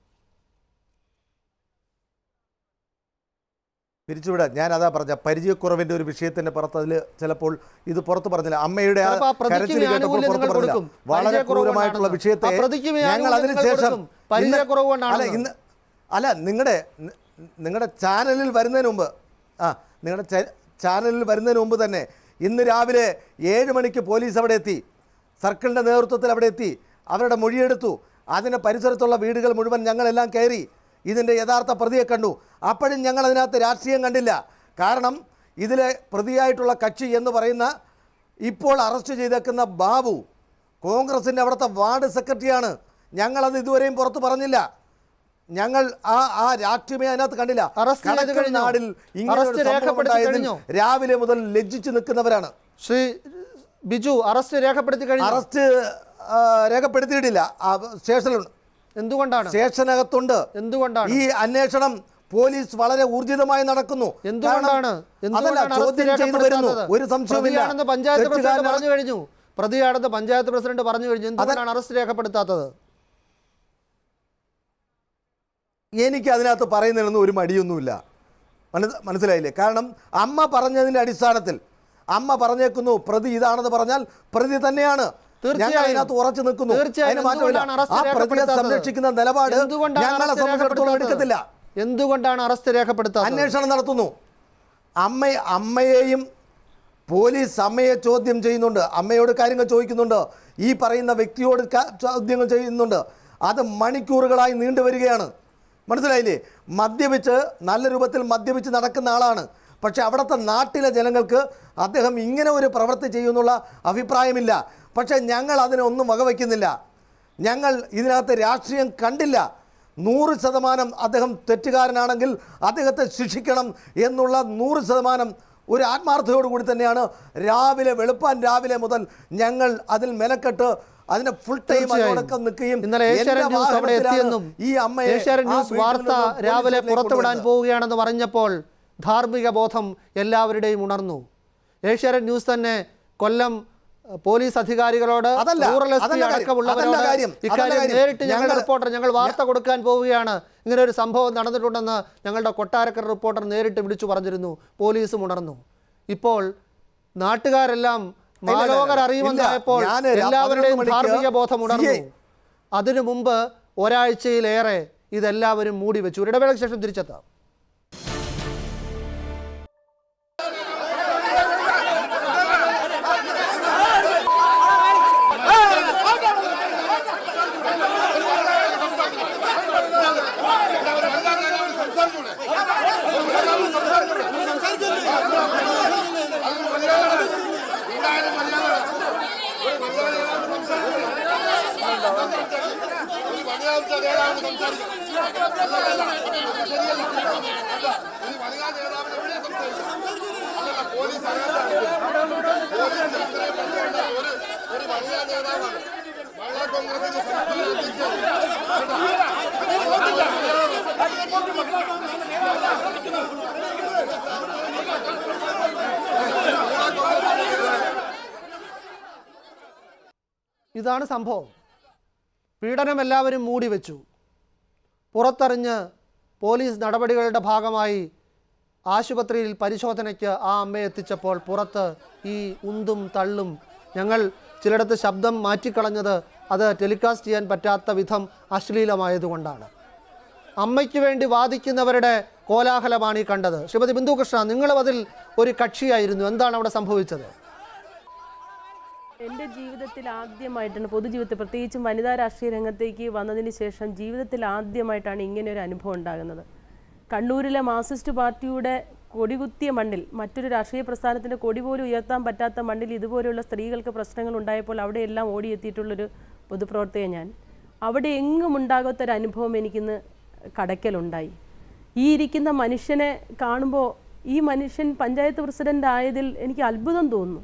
പിരിച്ചുവിടാൻ ഞാൻ അതാ പറഞ്ഞ പരിചയക്കുറവിന്റെ ഒരു വിഷയത്തിന്റെ പുറത്ത് അതിൽ ചിലപ്പോൾ ഇത് പുറത്ത് പറഞ്ഞില്ല അമ്മയുടെ ആ ചിലപ്പോൾ ആ പ്രതിക്ക് കരച്ചിൽ ഈ കേട്ടപ്പോൾ ആനുകൂല്യം പുറത്ത് നിങ്ങൾ പറഞ്ഞില്ല കൊടുക്കും. വളരെ പരിചയക്കുറവ് ക്രൂരമായിട്ടുള്ള കൊണ്ടാണെന്ന്. വിഷയത്തെ ആ പ്രതിക്ക് ഈ ഞങ്ങൾ ആനുകൂല്യം നിങ്ങൾ അതിനുശേഷം കൊടുക്കും. പരിചയക്കുറവ് ഇന്ന് കൊണ്ടാണെന്ന്. അല്ല ഇന്ന് അല്ല നിങ്ങളുടെ നിങ്ങളുടെ ചാനലിൽ വരുന്നതിന് മുമ്പ് ആ നിങ്ങളുടെ ചാ- ചാനലിൽ വരുന്നതിന് മുമ്പ് തന്നെ ഇന്ന് രാവിലെ ഏഴ് മണിക്ക് പോലീസ് അവിടെ എത്തി സർക്കിളിൻ്റെ നേതൃത്വത്തിൽ അവിടെ എത്തി അവരുടെ മൊഴിയെടുത്തു അതിൻ്റെ പരിസരത്തുള്ള വീടുകൾ മുഴുവൻ ഞങ്ങളെല്ലാം കയറി ഇതിൻ്റെ യഥാർത്ഥ പ്രതിയെ കണ്ടു അപ്പോഴും ഞങ്ങൾ അതിനകത്ത് രാഷ്ട്രീയം കണ്ടില്ല കാരണം ഇതിലെ പ്രതിയായിട്ടുള്ള കക്ഷി എന്ന് പറയുന്ന ഇപ്പോൾ അറസ്റ്റ് ചെയ്തേക്കുന്ന ബാബു കോൺഗ്രസിൻ്റെ അവിടുത്തെ വാർഡ് സെക്രട്ടറിയാണ് ഞങ്ങളത് ഇതുവരെയും പുറത്ത് പറഞ്ഞില്ല ഞങ്ങൾ ആ ആ രാഷ്ട്രീയമേ അതിനകത്ത് കണ്ടില്ല അറസ്റ്റ് ചെയ്ത് കടക്കൽ കഴിഞ്ഞോ? നാടിൽ ഇങ്ങനെ ഒരു അറസ്റ്റ് സംഭവം രേഖപ്പെടുത്തി ഉണ്ടായതിൽ കഴിഞ്ഞോ? രാവിലെ മുതൽ ലജ്ജിച്ച് നിൽക്കുന്നവരാണ് ശ്രീ ബിജു അറസ്റ്റ് രേഖപ്പെടുത്തി കഴിഞ്ഞു അറസ്റ്റ് ആ, രേഖപ്പെടുത്തിയിട്ടില്ല ആ, സ്റ്റേഷനിലുണ്ട് എന്തുകൊണ്ടാണ് സ്റ്റേഷനകത്തുണ്ട് എന്തുകൊണ്ടാണ് ഈ അന്വേഷണം പോലീസ് വളരെ ഊർജിതമായി നടക്കുന്നു എന്തുകൊണ്ടാണ് കാരണം എന്തുകൊണ്ടാണ് അതല്ല, അറസ്റ്റ് ചോദ്യം ചെയ്തു വരുന്നു രേഖപ്പെടുത്താത്തത്? ഒരു സംശയവുമില്ല പ്രതിയാണെന്ന് പഞ്ചായത്ത് പ്രസിഡന്റ് തെറ്റുകാരനാ- പറഞ്ഞു കഴിഞ്ഞു പ്രതിയാണെന്ന് പഞ്ചായത്ത് പ്രസിഡന്റ് പറഞ്ഞു കഴിഞ്ഞു എന്തുകൊണ്ടാണ് അറസ്റ്റ് രേഖപ്പെടുത്താത്തത് എനിക്ക് അതിനകത്ത് പറയുന്നതിനൊന്നും ഒരു മടിയൊന്നുമില്ല മനസ് മനസ്സിലായില്ലേ കാരണം അമ്മ പറഞ്ഞതിൻ്റെ അടിസ്ഥാനത്തിൽ അമ്മ പറഞ്ഞേക്കുന്നു പ്രതി ഇതാണെന്ന് പറഞ്ഞാൽ പ്രതി തന്നെയാണ് തീർച്ചയായും. ഞങ്ങൾ അതിനകത്ത് ഉറച്ചു നിൽക്കുന്നു തീർച്ചയായും. അതിന് മാറ്റമില്ല എന്തുകൊണ്ടാണ് അറസ്റ്റ് ആ പ്രതിയെ രേഖപ്പെടുത്താത്തത്? സംരക്ഷിക്കുന്ന നിലപാട് എന്തുകൊണ്ടാണ് ഞങ്ങളെ അറസ്റ്റ് സംബന്ധിച്ചിടത്തോളം രേഖപ്പെടുത്താത്തത്? എടുക്കത്തില്ല എന്തുകൊണ്ടാണ് അറസ്റ്റ് രേഖപ്പെടുത്താത്തത് അന്വേഷണം നടത്തുന്നു അമ്മ അമ്മയെയും പോലീസ് അമ്മയെ ചോദ്യം ചെയ്യുന്നുണ്ട് അമ്മയോട് കാര്യങ്ങൾ ചോദിക്കുന്നുണ്ട് ഈ പറയുന്ന വ്യക്തിയോട് ക- ചോദ്യങ്ങൾ ചെയ്യുന്നുണ്ട് അത് മണിക്കൂറുകളായി നീണ്ടുവരികയാണ് മനസ്സിലായില്ലേ മദ്യപിച്ച് നല്ല രൂപത്തിൽ മദ്യപിച്ച് നടക്കുന്ന ആളാണ് പക്ഷേ അവിടുത്തെ നാട്ടിലെ ജനങ്ങൾക്ക് അദ്ദേഹം ഇങ്ങനെ ഒരു പ്രവൃത്തി ചെയ്യുന്നുള്ള അഭിപ്രായമില്ല പക്ഷേ ഞങ്ങൾ അതിനൊന്നും വകവയ്ക്കുന്നില്ല ഞങ്ങൾ ഇതിനകത്ത് രാഷ്ട്രീയം കണ്ടില്ല നൂറ് ശതമാനം അദ്ദേഹം തെറ്റുകാരനാണെങ്കിൽ അദ്ദേഹത്തെ ശിക്ഷിക്കണം എന്നുള്ള നൂറ് ശതമാനം ഒരു ആത്മാർത്ഥതയോടുകൂടി തന്നെയാണ് രാവിലെ വെളുപ്പാൻ രാവിലെ മുതൽ ഞങ്ങൾ അതിൽ മെനക്കെട്ട് അതിന്റെ ഫുൾ ടൈം തീർച്ചയായും. അതിനോടൊപ്പം നിൽക്കുകയും ഇന്നലെ ഏഷ്യാനെറ്റ് എൻ്റെ ന്യൂസ് അവിടെ വാഹനത്തിലാണ് എത്തിയെന്നും ഈ അമ്മയെ ഏഷ്യാനെറ്റ് ആ ന്യൂസ് വീട്ടിൽ വാർത്ത നിന്ന് രാവിലെ പോലീസിലേക്ക് പുറത്തുവിടാൻ കൊണ്ടുവന്നത്. പോവുകയാണെന്ന് പറഞ്ഞപ്പോൾ ധാർമ്മിക ബോധം എല്ലാവരുടെയും ഉണർന്നു ഏഷ്യാനെറ്റ് ന്യൂസ് തന്നെ കൊല്ലം ഏഹ്, പോലീസ് അധികാരികളോട് അതല്ല, റൂറൽ എസ് പി അതല്ല കാര്യം, അടക്കമുള്ളവരോട് അതല്ല കാര്യം, അതല്ല ഇക്കാര്യം കാര്യം. നേരിട്ട് ഞങ്ങൾ ഞങ്ങൾ- റിപ്പോർട്ടർ ഞങ്ങൾ വാർത്ത കൊടുക്കാൻ പോവുകയാണ് ഇങ്ങനെ ഒരു സംഭവം നടന്നിട്ടുണ്ടെന്ന് ഞങ്ങളുടെ കൊട്ടാരക്കര റിപ്പോർട്ടർ നേരിട്ട് വിളിച്ചു പറഞ്ഞിരുന്നു പോലീസും ഉണർന്നു ഇപ്പോൾ നാട്ടുകാരെല്ലാം ഇല്ല, മാലോകർ ഇല്ല. അറിയുമെന്നായപ്പോൾ ഇല്ല, ഞാന് രാ- എല്ലാവരുടെയും പതിനൊന്ന് മണിക്ക് ധാർമ്മിക ബോധം ഉണർന്നു CI അതിനു മുമ്പ് ഒരാഴ്ചയിലേറെ ഇതെല്ലാവരും മൂടി വെച്ചു ഒരു ഇടവേളയ്ക്ക് ശേഷം തിരിച്ചെത്താം ഇതാണ് സംഭവം പീഡനം എല്ലാവരും മൂടി വെച്ചു പുറത്തറിഞ്ഞ് പോലീസ് നടപടികളുടെ ഭാഗമായി ആശുപത്രിയിൽ പരിശോധനയ്ക്ക് ആ അമ്മയെ എത്തിച്ചപ്പോൾ പുറത്ത് ഈ ഉന്തും തള്ളും ഞങ്ങൾ ചിലയിടത്ത് ശബ്ദം മാറ്റിക്കളഞ്ഞത് അത് ടെലികാസ്റ്റ് ചെയ്യാൻ പറ്റാത്ത വിധം അശ്ലീലമായതുകൊണ്ടാണ് അമ്മയ്ക്ക് വേണ്ടി വാദിക്കുന്നവരുടെ കോലാഹലമാണ് ഈ കണ്ടത് ശ്രീമതി ബിന്ദു കൃഷ്ണ നിങ്ങളും അതിൽ ഒരു കക്ഷിയായിരുന്നു എന്താണ് അവിടെ സംഭവിച്ചത് എൻ്റെ ജീവിതത്തിൽ ആദ്യമായിട്ടാണ് പൊതുജീവിതത്തിൽ പ്രത്യേകിച്ചും വനിതാ രാഷ്ട്രീയ രംഗത്തേക്ക് വന്നതിന് ശേഷം ജീവിതത്തിൽ ആദ്യമായിട്ടാണ് ഇങ്ങനെ ഒരു അനുഭവം ഉണ്ടാകുന്നത് കണ്ണൂരിലെ മാർക്സിസ്റ്റ് പാർട്ടിയുടെ കൊടികുത്തിയ മണ്ണിൽ മറ്റൊരു രാഷ്ട്രീയ പ്രസ്ഥാനത്തിൻ്റെ കൊടി പോലും ഉയർത്താൻ പറ്റാത്ത മണ്ണിൽ ഇതുപോലെയുള്ള സ്ത്രീകൾക്ക് പ്രശ്നങ്ങൾ ഉണ്ടായപ്പോൾ അവിടെയെല്ലാം ഓടിയെത്തിയിട്ടുള്ളൊരു പൊതുപ്രവർത്തക ഞാൻ അവിടെ എങ്ങും ഉണ്ടാകാത്തൊരു അനുഭവം എനിക്കിന്ന് കടയ്ക്കലുണ്ടായി ഈ ഇരിക്കുന്ന മനുഷ്യനെ കാണുമ്പോൾ ഈ മനുഷ്യൻ പഞ്ചായത്ത് പ്രസിഡന്റ് ആയതിൽ എനിക്ക് അത്ഭുതം തോന്നുന്നു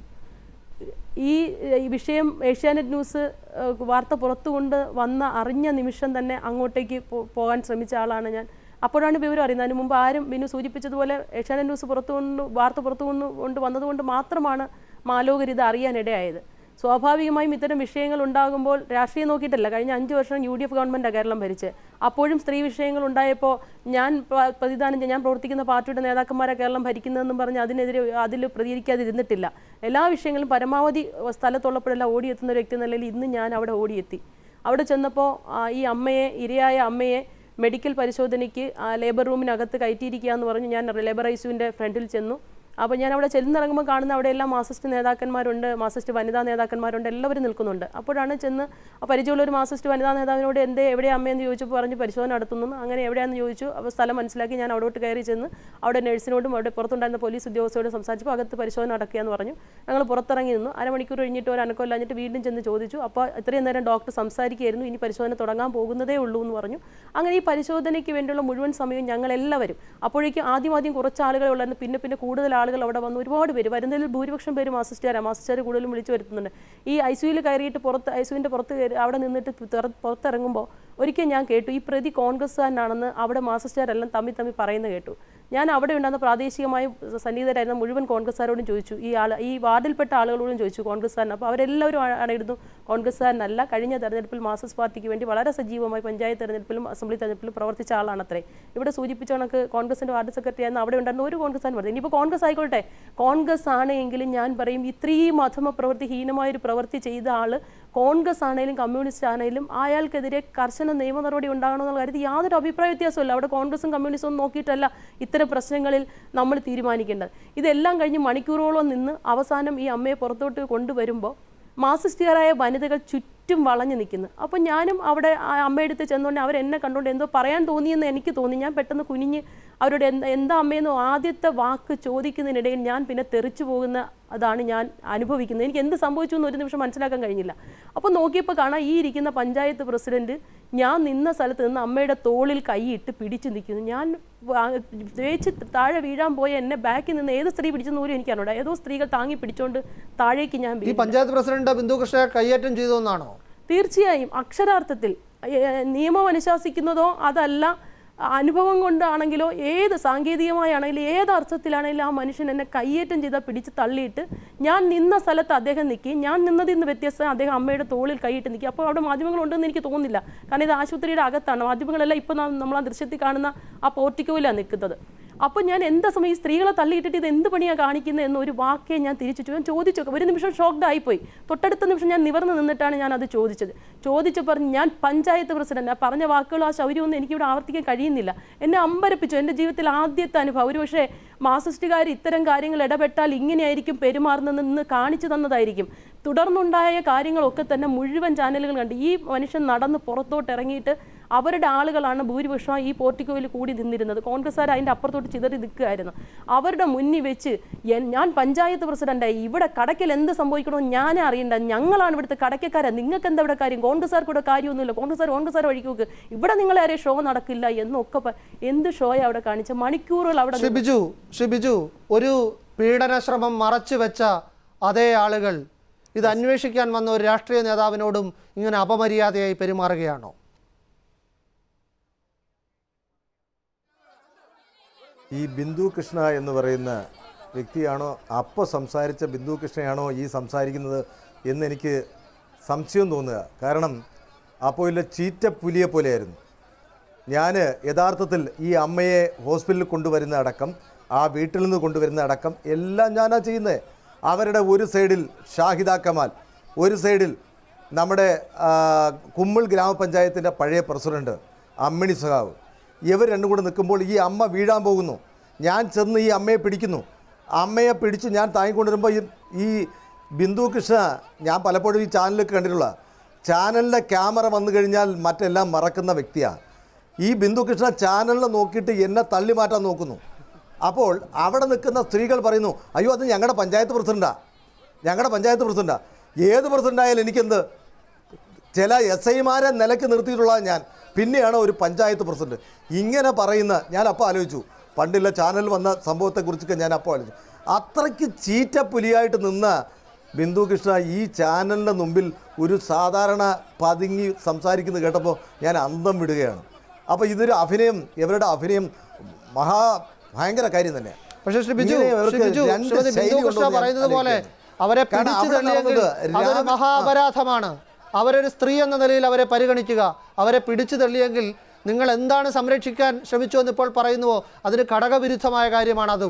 ഈ ഈ വിഷയം ഏഷ്യാനെറ്റ് ന്യൂസ് ഏഹ്, വാർത്ത പുറത്തുകൊണ്ട് വന്ന അറിഞ്ഞ നിമിഷം തന്നെ അങ്ങോട്ടേക്ക് പോ- പോകാൻ ശ്രമിച്ച ആളാണ് ഞാൻ അപ്പോഴാണ് വിവരം അറിയുന്നത് അതിന് മുമ്പ് ആരും ബിനു സൂചിപ്പിച്ചതുപോലെ ഏഷ്യാനെറ്റ് ന്യൂസ് പുറത്തു കൊണ്ട് വാർത്ത പുറത്തു കൊണ്ട് കൊണ്ട് വന്നതുകൊണ്ട് മാത്രമാണ് മാലോകർ ഇത് അറിയാനിടയായത് സ്വാഭാവികമായും ഇത്തരം വിഷയങ്ങൾ ഉണ്ടാകുമ്പോൾ രാഷ്ട്രീയം നോക്കിയിട്ടല്ല കഴിഞ്ഞ അഞ്ച് വർഷം യു ഡി എഫ് ഗവൺമെൻറ്റാണ് കേരളം ഭരിച്ച് അപ്പോഴും സ്ത്രീ വിഷയങ്ങൾ ഉണ്ടായപ്പോൾ ഞാൻ പ്ര- പ്രതിദാനം ചെയ്യ- ഞാൻ പ്രവർത്തിക്കുന്ന പാർട്ടിയുടെ നേതാക്കന്മാരെ കേരളം ഭരിക്കുന്നതെന്നും പറഞ്ഞ് അതിനെതിരെ അതിൽ പ്രതികരിക്കാതിരുന്നിട്ടില്ല എല്ലാ വിഷയങ്ങളും പരമാവധി സ്ഥലത്തുള്ളപ്പോഴെല്ലാം ഓടിയെത്തുന്ന ഒരു വ്യക്തി എന്ന നിലയിൽ ഇന്ന് ഞാൻ അവിടെ ഓടിയെത്തി അവിടെ ചെന്നപ്പോൾ ആ, ഈ അമ്മയെ ഇരയായ അമ്മയെ മെഡിക്കൽ പരിശോധനയ്ക്ക് ആ, ലേബർ റൂമിനകത്ത് കയറ്റിയിരിക്കുക എന്ന് പറഞ്ഞ് ഞാൻ ലേബർ ഐസിയുവിൻ്റെ ഫ്രണ്ടിൽ ചെന്നു അപ്പോൾ ഞാൻ അവിടെ ചെന്നിറങ്ങുമ്പോൾ കാണുന്ന അവിടെ എല്ലാം മാർസിസ്റ്റ് നേതാക്കന്മാരുണ്ട് മാർസിസ്റ്റ് വനിതാ നേതാക്കന്മാരുണ്ട് എല്ലാവരും നിൽക്കുന്നുണ്ട് അപ്പോഴാണ് ചെന്ന് ആ പരിചയമുള്ള ഒരു മാർസിസ്റ്റ് വനിതാ നേതാവിനോട് എന്തേ എവിടെ അമ്മയെന്ന് ചോദിച്ചപ്പോൾ പറഞ്ഞ് പരിശോധന നടത്തുന്നു അങ്ങനെ എവിടെയാണെന്ന് ചോദിച്ചു അപ്പോൾ സ്ഥലം മനസ്സിലാക്കി ഞാൻ അവിടോട്ട് കയറി ചെന്ന് അവിടെ നഴ്സിനോടും അവിടെ പുറത്തുണ്ടായിരുന്ന പോലീസ് ഉദ്യോഗസ്ഥരോടും സംസാരിച്ചപ്പോൾ അകത്ത് പരിശോധന നടക്കുക എന്ന് പറഞ്ഞു ഞങ്ങൾ പുറത്തിറങ്ങി നിന്നു അരമണിക്കൂർ കഴിഞ്ഞിട്ട് ഒരു അനക്കമില്ലാഞ്ഞിട്ട് വീണ്ടും ചെന്ന് ചോദിച്ചു അപ്പോൾ ഇത്രയും നേരം ഡോക്ടർ സംസാരിക്കുകയായിരുന്നു ഇനി പരിശോധന തുടങ്ങാൻ പോകുന്നതേ ഉള്ളൂ എന്ന് പറഞ്ഞു അങ്ങനെ ഈ പരിശോധനയ്ക്ക് വേണ്ടിയുള്ള മുഴുവൻ സമയവും ഞങ്ങൾ എല്ലാവരും അപ്പോഴേക്കും ആദ്യം ആദ്യം കുറച്ച് ആളുകളെ ഉള്ളായിരുന്നു പിന്നെ പിന്നെ കൂടുതൽ ആളുകൾ അവിടെ വന്നു ഒരുപാട് പേര് വരുന്നതിൽ ഭൂരിപക്ഷം പേരും അസിസ്റ്റുകാരാണ് മാസിസ്റ്റുകാർ കൂടുതലും വിളിച്ചു വരുത്തുന്നുണ്ട് ഈ ഐ സിയുയിൽ കയറിയിട്ട് പുറത്ത് ഐ സിയുവിൻ്റെ പുറത്ത് കയറി അവിടെ നിന്നിട്ട് പുറ- പുറത്തിറങ്ങുമ്പോൾ ഒരിക്കൽ ഞാൻ കേട്ടു ഈ പ്രതി കോൺഗ്രസ്സുകാരനാണെന്ന് അവിടെ മാസിസ്റ്റുകാരെല്ലാം തമ്മിൽ തമ്മിൽ പറയുന്നത് കേട്ടു ഞാൻ അവിടെ ഉണ്ടായിരുന്ന പ്രാദേശികമായി സന്നിഹിതരായിരുന്ന മുഴുവൻ കോൺഗ്രസ്സുകാരോടും ചോദിച്ചു ഈ ആൾ ഈ വാർഡിൽപ്പെട്ട ആളുകളോടും ചോദിച്ചു കോൺഗ്രസ്സുകാരൻ അപ്പോൾ അവരെല്ലാവരും ആ- ആയിരുന്നു കോൺഗ്രസ്സുകാരനല്ല കഴിഞ്ഞ തെരഞ്ഞെടുപ്പിൽ മാർക്സിസ്റ്റ് പാർട്ടിക്ക് വേണ്ടി വളരെ സജീവമായി പഞ്ചായത്ത് തെരഞ്ഞെടുപ്പിലും അസംബ്ലി തെരഞ്ഞെടുപ്പിലും പ്രവർത്തിച്ച ആളാണത്രേ ഇവിടെ സൂചിപ്പിച്ച കണക്ക് കോൺഗ്രസിന്റെ വാർഡ് സെക്രട്ടറി ആയിരുന്നു അവിടെ ഉണ്ടായിരുന്ന ഒരു കോൺഗ്രസ്സുകാരൻ പറഞ്ഞു ഇനിയിപ്പോൾ കോൺഗ്രസ് ആയിക്കോട്ടെ കോൺഗ്രസ് ആണ് എങ്കിലും ഞാൻ പറയും ഇത്രയും അധമ പ്രവൃത്തി ഹീനമായ ഒരു പ്രവൃത്തി ചെയ്ത ആള് കോൺഗ്രസ് ആണെങ്കിലും കമ്മ്യൂണിസ്റ്റ് ആണെങ്കിലും അയാൾക്കെതിരെ കർശന നിയമ നടപടി ഉണ്ടാകണമെന്നുള്ള കാര്യത്തിൽ യാതൊരു അഭിപ്രായ വ്യത്യാസമില്ല അവിടെ കോൺഗ്രസും കമ്മ്യൂണിസ്റ്റും ഒന്നും നോക്കിയിട്ടല്ല ഇത്തരം പ്രശ്നങ്ങളിൽ നമ്മൾ തീരുമാനിക്കേണ്ടത് ഇതെല്ലാം കഴിഞ്ഞ് മണിക്കൂറോളം നിന്ന് അവസാനം ഈ അമ്മയെ പുറത്തോട്ട് കൊണ്ടുവരുമ്പോൾ മാർസിസ്റ്റുകാരായ വനിതകൾ ചുറ്റും ചുറ്റും വളഞ്ഞു നിൽക്കുന്നു അപ്പോൾ ഞാനും അവിടെ ആ അമ്മയുടെ അടുത്ത് ചെന്നുകൊണ്ട് അവരെന്നെ കണ്ടുകൊണ്ട് എന്തോ പറയാൻ തോന്നിയെന്ന് എനിക്ക് തോന്നി ഞാൻ പെട്ടെന്ന് കുനിഞ്ഞ് അവരോട് എന്താ എന്താ അമ്മയെന്ന് ആദ്യത്തെ വാക്ക് ചോദിക്കുന്നതിനിടയിൽ ഞാൻ പിന്നെ തെറിച്ചു പോകുന്ന അതാണ് ഞാൻ അനുഭവിക്കുന്നത് എനിക്ക് എന്ത് സംഭവിച്ചു എന്ന് ഒരു നിമിഷം മനസ്സിലാക്കാൻ കഴിഞ്ഞില്ല അപ്പോൾ നോക്കിയപ്പോൾ കാണാം ഈ ഇരിക്കുന്ന പഞ്ചായത്ത് പ്രസിഡന്റ് ഞാൻ നിന്ന സ്ഥലത്ത് നിന്ന് അമ്മയുടെ തോളിൽ കൈയിട്ട് പിടിച്ചു നിൽക്കുന്നു ഞാൻ വേച്ച് താഴെ വീഴാൻ പോയ എന്നെ ബാക്കിൽ നിന്ന് ഏത് സ്ത്രീ പിടിച്ചെന്ന് പോലും എനിക്കറിഞ്ഞൂടാ ഏതോ സ്ത്രീകൾ താങ്ങി പിടിച്ചോണ്ട് താഴേക്ക് ഞാൻ ഈ വീണു. പഞ്ചായത്ത് പ്രസിഡന്റ് ബിന്ദു കൃഷ്ണയെ കയ്യേറ്റം ചെയ്തു എന്നാണോ തീർച്ചയായും അക്ഷരാർത്ഥത്തിൽ ഏ, നിയമം അനുശാസിക്കുന്നതോ അതല്ല അനുഭവം കൊണ്ടാണെങ്കിലോ ഏത് സാങ്കേതികമായാണെങ്കിലും ഏത് അർത്ഥത്തിലാണെങ്കിലും ആ മനുഷ്യൻ എന്നെ കയ്യേറ്റം ചെയ്താൽ പിടിച്ച് തള്ളിയിട്ട് ഞാൻ നിന്ന സ്ഥലത്ത് അദ്ദേഹം നിൽക്കി ഞാൻ നിന്നതിൽ നിന്ന് വ്യത്യസ്തം അദ്ദേഹം അമ്മയുടെ തോളിൽ കൈയിട്ട് നിൽക്കി അപ്പോൾ അവിടെ മാധ്യമങ്ങളുണ്ടെന്ന് എനിക്ക് തോന്നുന്നില്ല കാരണം ഇത് ആശുപത്രിയുടെ അകത്താണ് മാധ്യമങ്ങളെല്ലാം ഇപ്പോൾ നമ്മൾ ആ ദൃശ്യത്തിൽ കാണുന്ന ആ പോർട്ടിക്കോയിലാണ് നിൽക്കുന്നത് അപ്പോൾ ഞാൻ എന്താ സമയം ഈ സ്ത്രീകളെ തള്ളിയിട്ടിട്ട് ഇത് എന്ത് പണിയാണ് കാണിക്കുന്നത് എന്ന് ഒരു വാക്കേ ഞാൻ തിരിച്ചു ചോ- ഞാൻ ചോദിച്ചു ഒരു നിമിഷം ഷോക്ക്ഡ് ആയിപ്പോയി തൊട്ടടുത്ത നിമിഷം ഞാൻ നിവർന്ന് നിന്നിട്ടാണ് ഞാൻ അത് ചോദിച്ചത് ചോദിച്ചു പറഞ്ഞ് ഞാൻ പഞ്ചായത്ത് പ്രസിഡന്റ് ആ പറഞ്ഞ വാക്കുകളും ആ ശൗര്യമൊന്നും എനിക്കിവിടെ ആവർത്തിക്കാൻ കഴിയുന്നില്ല എന്നെ അമ്പരപ്പിച്ചു എൻ്റെ ജീവിതത്തിൽ ആദ്യത്തെ അനുഭവം ഒരു പക്ഷേ മാസിസ്റ്റുകാർ ഇത്തരം കാര്യങ്ങൾ ഇടപെട്ടാൽ ഇങ്ങനെയായിരിക്കും പെരുമാറുന്നതെന്ന് കാണിച്ചു തന്നതായിരിക്കും തുടർന്നുണ്ടായ കാര്യങ്ങളൊക്കെ തന്നെ മുഴുവൻ ചാനലുകൾ കണ്ട് ഈ മനുഷ്യൻ നടന്ന് പുറത്തോട്ട് ഇറങ്ങിയിട്ട് അവരുടെ ആളുകളാണ് ഭൂരിപക്ഷം ഈ പോർട്ടിക്കോയിൽ കൂടി നിന്നിരുന്നത് കോൺഗ്രസ്സുകാർ അതിൻ്റെ അപ്പുറത്തോട്ട് ചിതറി നിൽക്കുകയായിരുന്നു അവരുടെ മുന്നിൽ വെച്ച് എൻ- ഞാൻ പഞ്ചായത്ത് പ്രസിഡന്റായി ഇവിടെ കടയ്ക്കൽ എന്ത് സംഭവിക്കണമെന്ന് ഞാനേ അറിയണ്ട ഞങ്ങളാണ് ഇവിടുത്തെ കടയ്ക്കക്കാരാ നിങ്ങൾക്ക് എന്താ ഇവിടെ കാര്യം കോൺഗ്രസ്സുകാർക്ക് ഇവിടെ കാര്യമൊന്നുമില്ല കോൺഗ്രസ്സുകാർ കോൺഗ്രസ്സുകാർ വഴിക്ക് നോക്ക് ഇവിടെ നിങ്ങളെ ആരെയും ഷോ നടക്കില്ല എന്നൊക്കെ പ- എന്ത് ഷോയാ അവിടെ കാണിച്ച മണിക്കൂറുകൾ അവിടെ ശ്രീ ബിജു ശ്രീ ബിജു ഒരു പീഡന ശ്രമം മറച്ചു വെച്ച അതേ ആളുകൾ ഇത് അന്വേഷിക്കാൻ വന്ന ഒരു രാഷ്ട്രീയ നേതാവിനോടും ഇങ്ങനെ അപമര്യാദയായി പെരുമാറുകയാണോ ഈ ബിന്ദു കൃഷ്ണ എന്ന് പറയുന്ന വ്യക്തിയാണോ അപ്പോൾ സംസാരിച്ച ബിന്ദു കൃഷ്ണയാണോ ഈ സംസാരിക്കുന്നത് എന്നെനിക്ക് സംശയം തോന്നുക കാരണം അപ്പോൾ ഇല്ല ചീറ്റപ്പുലിയെ പോലെയായിരുന്നു ഞാൻ യഥാർത്ഥത്തിൽ ഈ അമ്മയെ ഹോസ്പിറ്റലിൽ കൊണ്ടുവരുന്ന അടക്കം ആ വീട്ടിൽ നിന്ന് കൊണ്ടുവരുന്ന അടക്കം എല്ലാം ഞാനാ ചെയ്യുന്നത് അവരുടെ ഒരു സൈഡിൽ ഷാഹിദ കമാൽ ഒരു സൈഡിൽ നമ്മുടെ ആ, കുമ്മിൾ ഗ്രാമപഞ്ചായത്തിൻ്റെ പഴയ പ്രസിഡന്റ് അമ്മിണി സഖാവ് ഇവർ രണ്ടും കൂടെ നിൽക്കുമ്പോൾ ഈ അമ്മ വീഴാൻ പോകുന്നു ഞാൻ ചെന്ന് ഈ അമ്മയെ പിടിക്കുന്നു അമ്മയെ പിടിച്ച് ഞാൻ താങ്ങിക്കൊണ്ടിരുമ്പോൾ ഈ ഈ ബിന്ദു കൃഷ്ണ ഞാൻ പലപ്പോഴും ഈ ചാനലിൽ കണ്ടിട്ടുള്ള ചാനലിൻ്റെ ക്യാമറ വന്നു കഴിഞ്ഞാൽ മറ്റെല്ലാം മറക്കുന്ന വ്യക്തിയാണ് ഈ ബിന്ദു കൃഷ്ണ ചാനലിൽ നോക്കിയിട്ട് എന്നെ തള്ളി മാറ്റാൻ നോക്കുന്നു അപ്പോൾ അവിടെ നിൽക്കുന്ന സ്ത്രീകൾ പറയുന്നു അയ്യോ അത് ഞങ്ങളുടെ പഞ്ചായത്ത് പ്രസിഡന്റാ ഞങ്ങളുടെ പഞ്ചായത്ത് പ്രസിഡന്റാ ഏത് പ്രസിഡന്റായാലും എനിക്കെന്ത് ചില എസ് ഐമാരെ നിലയ്ക്ക് നിർത്തിയിട്ടുള്ള ഞാൻ പിന്നെയാണ് ഒരു പഞ്ചായത്ത് പ്രസിഡന്റ് ഇങ്ങനെ പറയുന്ന ഞാൻ അപ്പോൾ ആലോചിച്ചു പണ്ടില്ല ചാനൽ വന്ന സംഭവത്തെക്കുറിച്ചൊക്കെ ഞാൻ അപ്പോൾ ആലോചിച്ചു അത്രയ്ക്ക് ചീറ്റപ്പുലിയായിട്ട് നിന്ന ബിന്ദു കൃഷ്ണ ഈ ചാനലിൻ്റെ മുമ്പിൽ ഒരു സാധാരണ പതുങ്ങി സംസാരിക്കുന്നത് കേട്ടപ്പോൾ ഞാൻ അന്തം വിടുകയാണ് അപ്പോൾ ഇതൊരു അഭിനയം ഇവരുടെ അഭിനയം മഹാ ഭയങ്കര കാര്യം തന്നെയാണ് പക്ഷേ ശ്രീ ബിജു ഇങ്ങനെ ഇവർക്ക് ശ്രീ ബിജു രണ്ട് ശ്രീമതി ശൈലി ബിന്ദു കൃഷ്ണ ഉണ്ടെന്ന് ഞാൻ പറയുന്നത് പോലെ ആലോചിക്കുന്നു. അവരെ കാരണം പിടിച്ചു അവിടെ തള്ളിയെങ്കിൽ നടന്നത് അതൊരു രാവിലെ- മഹാപരാധമാണ് അവരൊരു സ്ത്രീ എന്ന നിലയിൽ അവരെ പരിഗണിക്കുക അവരെ പിടിച്ചു തള്ളിയെങ്കിൽ നിങ്ങൾ എന്താണ് സംരക്ഷിക്കാൻ ശ്രമിച്ചു എന്ന് ഇപ്പോൾ പറയുന്നുവോ അതിന് ഘടകവിരുദ്ധമായ കാര്യമാണ് അതും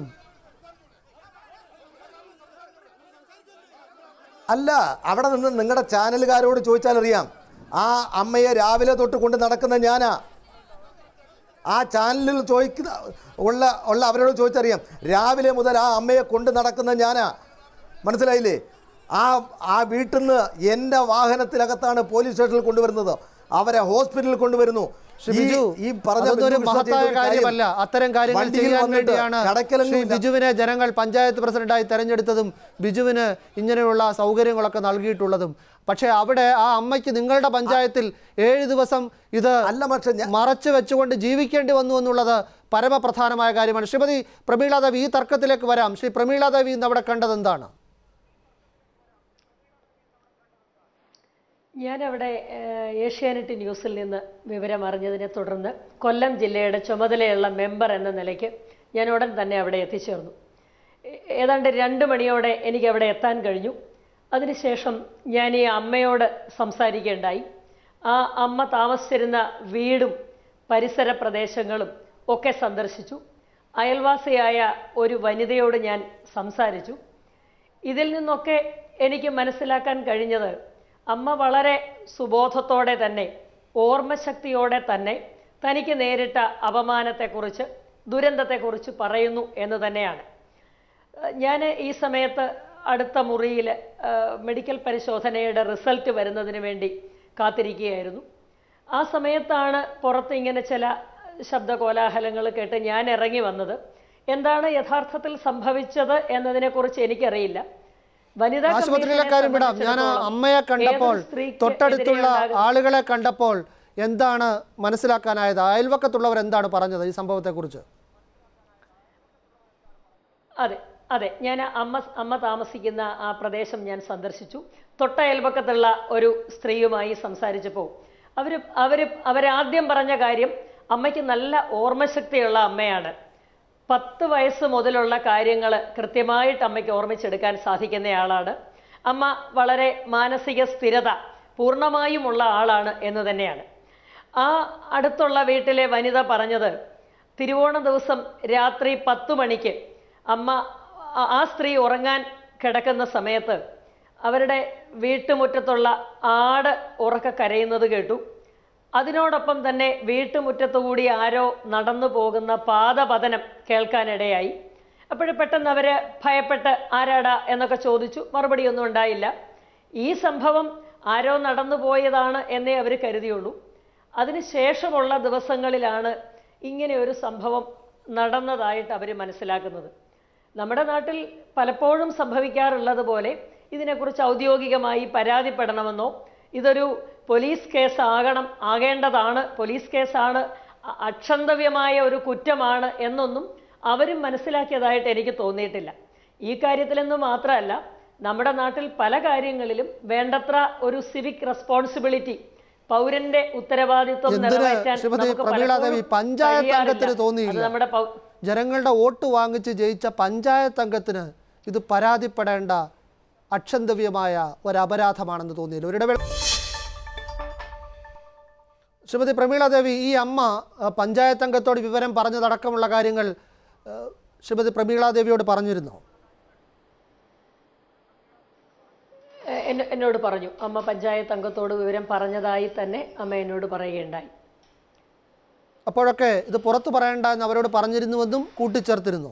അല്ല അവിടെ നിന്ന് നിങ്ങളുടെ ചാനലുകാരോട് ചോദിച്ചാൽ അറിയാം ആ അമ്മയെ രാവിലെ തൊട്ട് കൊണ്ട് നടക്കുന്ന ഞാനാ ആ ചാനലിൽ ചോദിക്കുന്ന ഉള്ള ഉള്ള അവരോട് ചോദിച്ചറിയാം രാവിലെ മുതൽ ആ അമ്മയെ കൊണ്ട് നടക്കുന്ന ഞാനാ മനസ്സിലായില്ലേ ആ ആ വീട്ടിൽ നിന്ന് എൻ്റെ വാഹനത്തിനകത്താണ് പോലീസ് സ്റ്റേഷനിൽ കൊണ്ടുവരുന്നത് അവരെ ഹോസ്പിറ്റലിൽ കൊണ്ടുവരുന്നു ശ്രീ ഈ- ബിജു ഈ പറഞ്ഞ അതൊന്നും ഒരു ബിന്ദു കൃഷ്ണ മഹത്തായ ചെയ്ത ഒരു കാര്യം കാര്യമല്ല അത്തരം കാര്യങ്ങൾ വണ്ടിയിൽ ചെയ്യാൻ വന്നിട്ട് വേണ്ടിയാണ് ശ്രീ കടക്കലൊന്നുമില്ല. ബിജുവിനെ ജനങ്ങൾ പഞ്ചായത്ത് പ്രസിഡന്റായി തെരഞ്ഞെടുത്തതും ബിജുവിന് ഇങ്ങനെയുള്ള സൗകര്യങ്ങളൊക്കെ നൽകിയിട്ടുള്ളതും പക്ഷേ അവിടെ ആ അമ്മയ്ക്ക് നിങ്ങളുടെ പഞ്ചായത്തിൽ ഏഴ് ദിവസം ഇത് അല്ല പക്ഷെ ഞാൻ മറച്ചു വെച്ചുകൊണ്ട് ജീവിക്കേണ്ടി വന്നു എന്നുള്ളത് പരമപ്രധാനമായ കാര്യമാണ് ശ്രീമതി പ്രമീള ദേവി ഈ തർക്കത്തിലേക്ക് വരാം ശ്രീ പ്രമീള ദേവി ഇന്ന് അവിടെ കണ്ടത് എന്താണ് ഞാനവിടെ ഏഹ്, ഏഷ്യാനെറ്റ് ന്യൂസിൽ നിന്ന് വിവരം അറിഞ്ഞതിനെ തുടർന്ന് കൊല്ലം ജില്ലയുടെ ചുമതലയുള്ള മെമ്പർ എന്ന നിലയ്ക്ക് ഞാൻ ഉടൻ തന്നെ അവിടെ എത്തിച്ചേർന്നു ഏ- ഏതാണ്ട് രണ്ട് മണിയോടെ എനിക്ക് അവിടെ എത്താൻ കഴിഞ്ഞു അതിനുശേഷം ഞാൻ ഈ അമ്മയോട് സംസാരിക്കേണ്ടായി ആ അമ്മ താമസിച്ചിരുന്ന വീടും പരിസര പ്രദേശങ്ങളും ഒക്കെ സന്ദർശിച്ചു അയൽവാസിയായ ഒരു വനിതയോട് ഞാൻ സംസാരിച്ചു ഇതിൽ നിന്നൊക്കെ എനിക്ക് മനസ്സിലാക്കാൻ കഴിഞ്ഞത് അമ്മ വളരെ സുബോധത്തോടെ തന്നെ ഓർമ്മശക്തിയോടെ തന്നെ തനിക്ക് നേരിട്ട അപമാനത്തെക്കുറിച്ച് ദുരന്തത്തെക്കുറിച്ച് പറയുന്നു എന്ന് തന്നെയാണ് ഞാൻ ഈ സമയത്ത് അടുത്ത മുറിയിൽ മെഡിക്കൽ പരിശോധനയുടെ റിസൾട്ട് വരുന്നതിന് വേണ്ടി കാത്തിരിക്കുകയായിരുന്നു ആ സമയത്താണ് പുറത്ത് ഇങ്ങനെ ചില ശബ്ദ കോലാഹലങ്ങൾ കേട്ട് ഞാൻ ഇറങ്ങി വന്നത് എന്താണ് യഥാർത്ഥത്തിൽ സംഭവിച്ചത് എന്നതിനെക്കുറിച്ച് എനിക്കറിയില്ല വനിതാ ആശുപത്രിയിലെ കമ്മീഷനെ കാര്യം വിടാം ഞാൻ ആ സംബന്ധിച്ചിടത്തോളം അമ്മയെ കണ്ടപ്പോൾ ഏതൊരു സ്ത്രീക്ക് തൊട്ടടുത്തുള്ള എതിരെയുണ്ടാകുന്ന- ആളുകളെ കണ്ടപ്പോൾ എന്താണ് മനസ്സിലാക്കാനായത് അയൽവക്കത്തുള്ളവർ എന്താണ് പറഞ്ഞത് ഈ സംഭവത്തെക്കുറിച്ച് അതെ അതെ ഞാൻ അമ്മ അമ്മ താമസിക്കുന്ന ആ പ്രദേശം ഞാൻ സന്ദർശിച്ചു തൊട്ട അയൽപക്കത്തുള്ള ഒരു സ്ത്രീയുമായി സംസാരിച്ചപ്പോൾ അവർ അവർ അവരാദ്യം പറഞ്ഞ കാര്യം അമ്മയ്ക്ക് നല്ല ഓർമ്മശക്തിയുള്ള അമ്മയാണ് പത്ത് വയസ്സ് മുതലുള്ള കാര്യങ്ങൾ കൃത്യമായിട്ട് അമ്മയ്ക്ക് ഓർമ്മിച്ചെടുക്കാൻ സാധിക്കുന്നയാളാണ് അമ്മ വളരെ മാനസിക സ്ഥിരത പൂർണ്ണമായുമുള്ള ആളാണ് എന്ന് തന്നെയാണ് ആ അടുത്തുള്ള വീട്ടിലെ വനിത പറഞ്ഞത് തിരുവോണ ദിവസം രാത്രി പത്തു മണിക്ക് അമ്മ ആ- ആ സ്ത്രീ ഉറങ്ങാൻ കിടക്കുന്ന സമയത്ത് അവരുടെ വീട്ടുമുറ്റത്തുള്ള ആട് ഉറക്ക കരയുന്നത് കേട്ടു അതിനോടൊപ്പം തന്നെ വീട്ടുമുറ്റത്തുകൂടി ആരോ നടന്നു പോകുന്ന പാദപതനം കേൾക്കാനിടയായി അപ്പോൾ പെട്ടെന്ന് അവർ ഭയപ്പെട്ട് ആരാടാ എന്നൊക്കെ ചോദിച്ചു മറുപടിയൊന്നും ഉണ്ടായില്ല ഈ സംഭവം ആരോ നടന്നു പോയതാണ് എന്നേ അവർ കരുതിയുള്ളൂ അതിനുശേഷമുള്ള ദിവസങ്ങളിലാണ് ഇങ്ങനെ ഒരു സംഭവം നടന്നതായിട്ട് അവർ മനസ്സിലാക്കുന്നത് നമ്മുടെ നാട്ടിൽ പലപ്പോഴും സംഭവിക്കാറുള്ളത് പോലെ ഇതിനെക്കുറിച്ച് ഔദ്യോഗികമായി പരാതിപ്പെടണമെന്നോ ഇതൊരു പോലീസ് കേസ് ആകണം ആകേണ്ടതാണ് പോലീസ് കേസാണ് അ- അക്ഷന്തവ്യമായ ഒരു കുറ്റമാണ് എന്നൊന്നും അവരും മനസ്സിലാക്കിയതായിട്ട് എനിക്ക് തോന്നിയിട്ടില്ല ഈ കാര്യത്തിലെന്ന് മാത്രമല്ല നമ്മുടെ നാട്ടിൽ പല കാര്യങ്ങളിലും വേണ്ടത്ര ഒരു സിവിക് റെസ്പോൺസിബിലിറ്റി പൗരന്റെ ഉത്തരവാദിത്വം എന്തിന് നിറവേറ്റാൻ ശ്രീമതി നമുക്ക് പ്രമീള ദേവി പലപ്പോഴും പഞ്ചായത്ത് കഴിയാറില്ല. അംഗത്തിന് അത് തോന്നിയില്ല നമ്മുടെ പൗ- ജനങ്ങളുടെ വോട്ട് വാങ്ങിച്ച് ജയിച്ച പഞ്ചായത്ത് അംഗത്തിന് ഇത് പരാതിപ്പെടേണ്ട അക്ഷന്തവ്യമായ ഒരു അപരാധമാണെന്ന് തോന്നിയില്ല ഒരിടവേള ശ്രീമതി പ്രമീള ദേവി ഈ അമ്മ അഹ്, പഞ്ചായത്ത് അംഗത്തോട് വിവരം പറഞ്ഞതടക്കമുള്ള കാര്യങ്ങൾ അഹ്, ശ്രീമതി പ്രമീള ദേവിയോട് പറഞ്ഞിരുന്നോ എ- എന്ന- എന്നോട് പറഞ്ഞു അമ്മ പഞ്ചായത്ത് അംഗത്തോട് വിവരം പറഞ്ഞതായി തന്നെ അമ്മ എന്നോട് പറയുകയുണ്ടായി അപ്പോഴൊക്കെ ഇത് പുറത്തു പറയേണ്ട എന്ന് അവരോട് പറഞ്ഞിരുന്നുവെന്നും കൂട്ടിച്ചേർത്തിരുന്നോ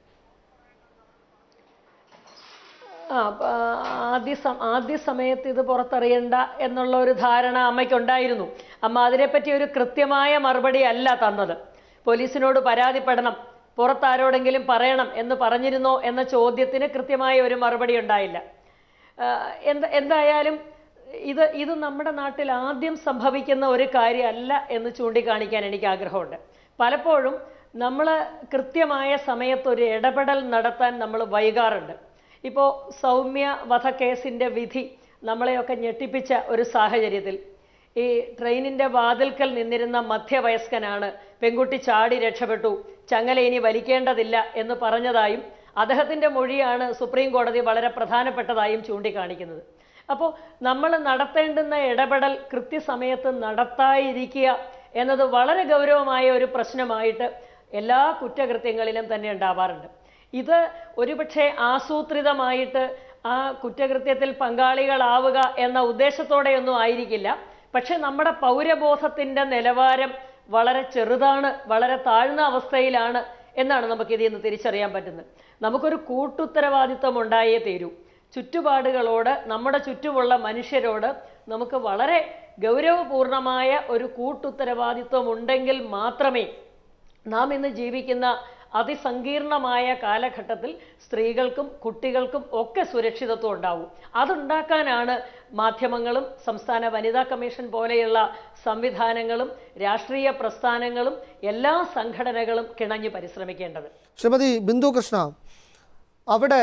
ആ പ- ആദ്യ സം- ആദ്യ സമയത്ത് ഇത് പുറത്തറിയണ്ട എന്നുള്ള ഒരു ധാരണ അമ്മയ്ക്കുണ്ടായിരുന്നു അമ്മ അതിനെപ്പറ്റി ഒരു കൃത്യമായ മറുപടി അല്ല തന്നത് പോലീസിനോട് പരാതിപ്പെടണം പുറത്താരോടെങ്കിലും പറയണം എന്ന് പറഞ്ഞിരുന്നോ എന്ന ചോദ്യത്തിന് കൃത്യമായ ഒരു മറുപടി ഉണ്ടായില്ല ആ, എന്ത എന്തായാലും ഇത് ഇത് നമ്മുടെ നാട്ടിൽ ആദ്യം സംഭവിക്കുന്ന ഒരു കാര്യമല്ല എന്ന് ചൂണ്ടിക്കാണിക്കാൻ എനിക്ക് ആഗ്രഹമുണ്ട് പലപ്പോഴും നമ്മൾ കൃത്യമായ സമയത്ത് ഒരു ഇടപെടൽ നടത്താൻ നമ്മൾ വൈകാറുണ്ട് ഇപ്പോൾ സൗമ്യ വധക്കേസിൻ്റെ വിധി നമ്മളെയൊക്കെ ഞെട്ടിപ്പിച്ച ഒരു സാഹചര്യത്തിൽ ഈ ട്രെയിനിൻ്റെ വാതിൽക്കൽ നിന്നിരുന്ന മധ്യവയസ്കനാണ് പെൺകുട്ടി ചാടി രക്ഷപ്പെട്ടു ചങ്ങല ഇനി വലിക്കേണ്ടതില്ല എന്ന് പറഞ്ഞതായും അദ്ദേഹത്തിൻ്റെ മൊഴിയാണ് സുപ്രീം കോടതി വളരെ പ്രധാനപ്പെട്ടതായും ചൂണ്ടിക്കാണിക്കുന്നത് അപ്പോൾ നമ്മൾ നടത്തേണ്ടുന്ന ഇടപെടൽ കൃത്യസമയത്ത് നടത്താതിരിക്കുക എന്നത് വളരെ ഗൗരവമായ ഒരു പ്രശ്നമായിട്ട് എല്ലാ കുറ്റകൃത്യങ്ങളിലും തന്നെ ഉണ്ടാവാറുണ്ട് ഇത് ഒരുപക്ഷെ ആസൂത്രിതമായിട്ട് ആ കുറ്റകൃത്യത്തിൽ പങ്കാളികളാവുക എന്ന ഉദ്ദേശത്തോടെയൊന്നും ആയിരിക്കില്ല പക്ഷെ നമ്മുടെ പൗരബോധത്തിൻ്റെ നിലവാരം വളരെ ചെറുതാണ് വളരെ താഴ്ന്ന അവസ്ഥയിലാണ് എന്നാണ് നമുക്ക് ഇതിൽ നിന്ന് തിരിച്ചറിയാൻ പറ്റുന്നത് നമുക്കൊരു കൂട്ടുത്തരവാദിത്വം ഉണ്ടായേ തീരൂ ചുറ്റുപാടുകളോട് നമ്മുടെ ചുറ്റുമുള്ള മനുഷ്യരോട് നമുക്ക് വളരെ ഗൗരവപൂർണമായ ഒരു കൂട്ടുത്തരവാദിത്വം ഉണ്ടെങ്കിൽ മാത്രമേ നാം ഇന്ന് ജീവിക്കുന്ന അതിസങ്കീർണമായ കാലഘട്ടത്തിൽ സ്ത്രീകൾക്കും കുട്ടികൾക്കും ഒക്കെ സുരക്ഷിതത്വം ഉണ്ടാവും അതുണ്ടാക്കാനാണ് മാധ്യമങ്ങളും സംസ്ഥാന വനിതാ കമ്മീഷൻ പോലെയുള്ള സംവിധാനങ്ങളും രാഷ്ട്രീയ പ്രസ്ഥാനങ്ങളും എല്ലാ സംഘടനകളും കിണഞ്ഞു പരിശ്രമിക്കേണ്ടത് ശ്രീമതി ബിന്ദു കൃഷ്ണ അവിടെ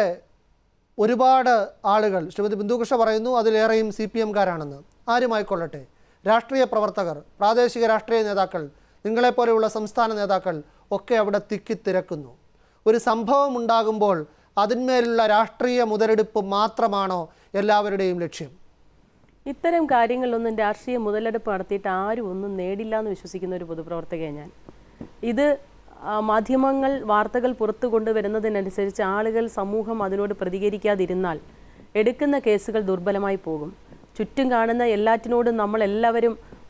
ഒരുപാട് ആളുകൾ ശ്രീമതി ബിന്ദു കൃഷ്ണ പറയുന്നു അതിലേറെയും സി പി എംകാരാണെന്ന് ആരുമായിക്കൊള്ളട്ടെ രാഷ്ട്രീയ പ്രവർത്തകർ പ്രാദേശിക രാഷ്ട്രീയ നേതാക്കൾ നിങ്ങളെപ്പോലെയുള്ള സംസ്ഥാന നേതാക്കൾ ഒക്കെ അവിടെ തിക്കിത്തിരക്കുന്നു ഒരു സംഭവം ഉണ്ടാകുമ്പോൾ അതിന്മേലുള്ള രാഷ്ട്രീയ മുതലെടുപ്പ് മാത്രമാണോ എല്ലാവരുടെയും ലക്ഷ്യം ഇത്തരം കാര്യങ്ങളിലൊന്നും രാഷ്ട്രീയ മുതലെടുപ്പ് നടത്തിയിട്ട് ആരും ഒന്നും നേടില്ല എന്ന് വിശ്വസിക്കുന്ന ഒരു പൊതുപ്രവർത്തകയാണ് ഞാൻ ഇത് ആ, മാധ്യമങ്ങൾ വാർത്തകൾ പുറത്തു കൊണ്ടുവരുന്നതിനനുസരിച്ച് ആളുകൾ സമൂഹം അതിനോട് പ്രതികരിക്കാതിരുന്നാൽ എടുക്കുന്ന കേസുകൾ ദുർബലമായി പോകും ചുറ്റും കാണുന്ന എല്ലാറ്റിനോടും നമ്മൾ എല്ലാവരും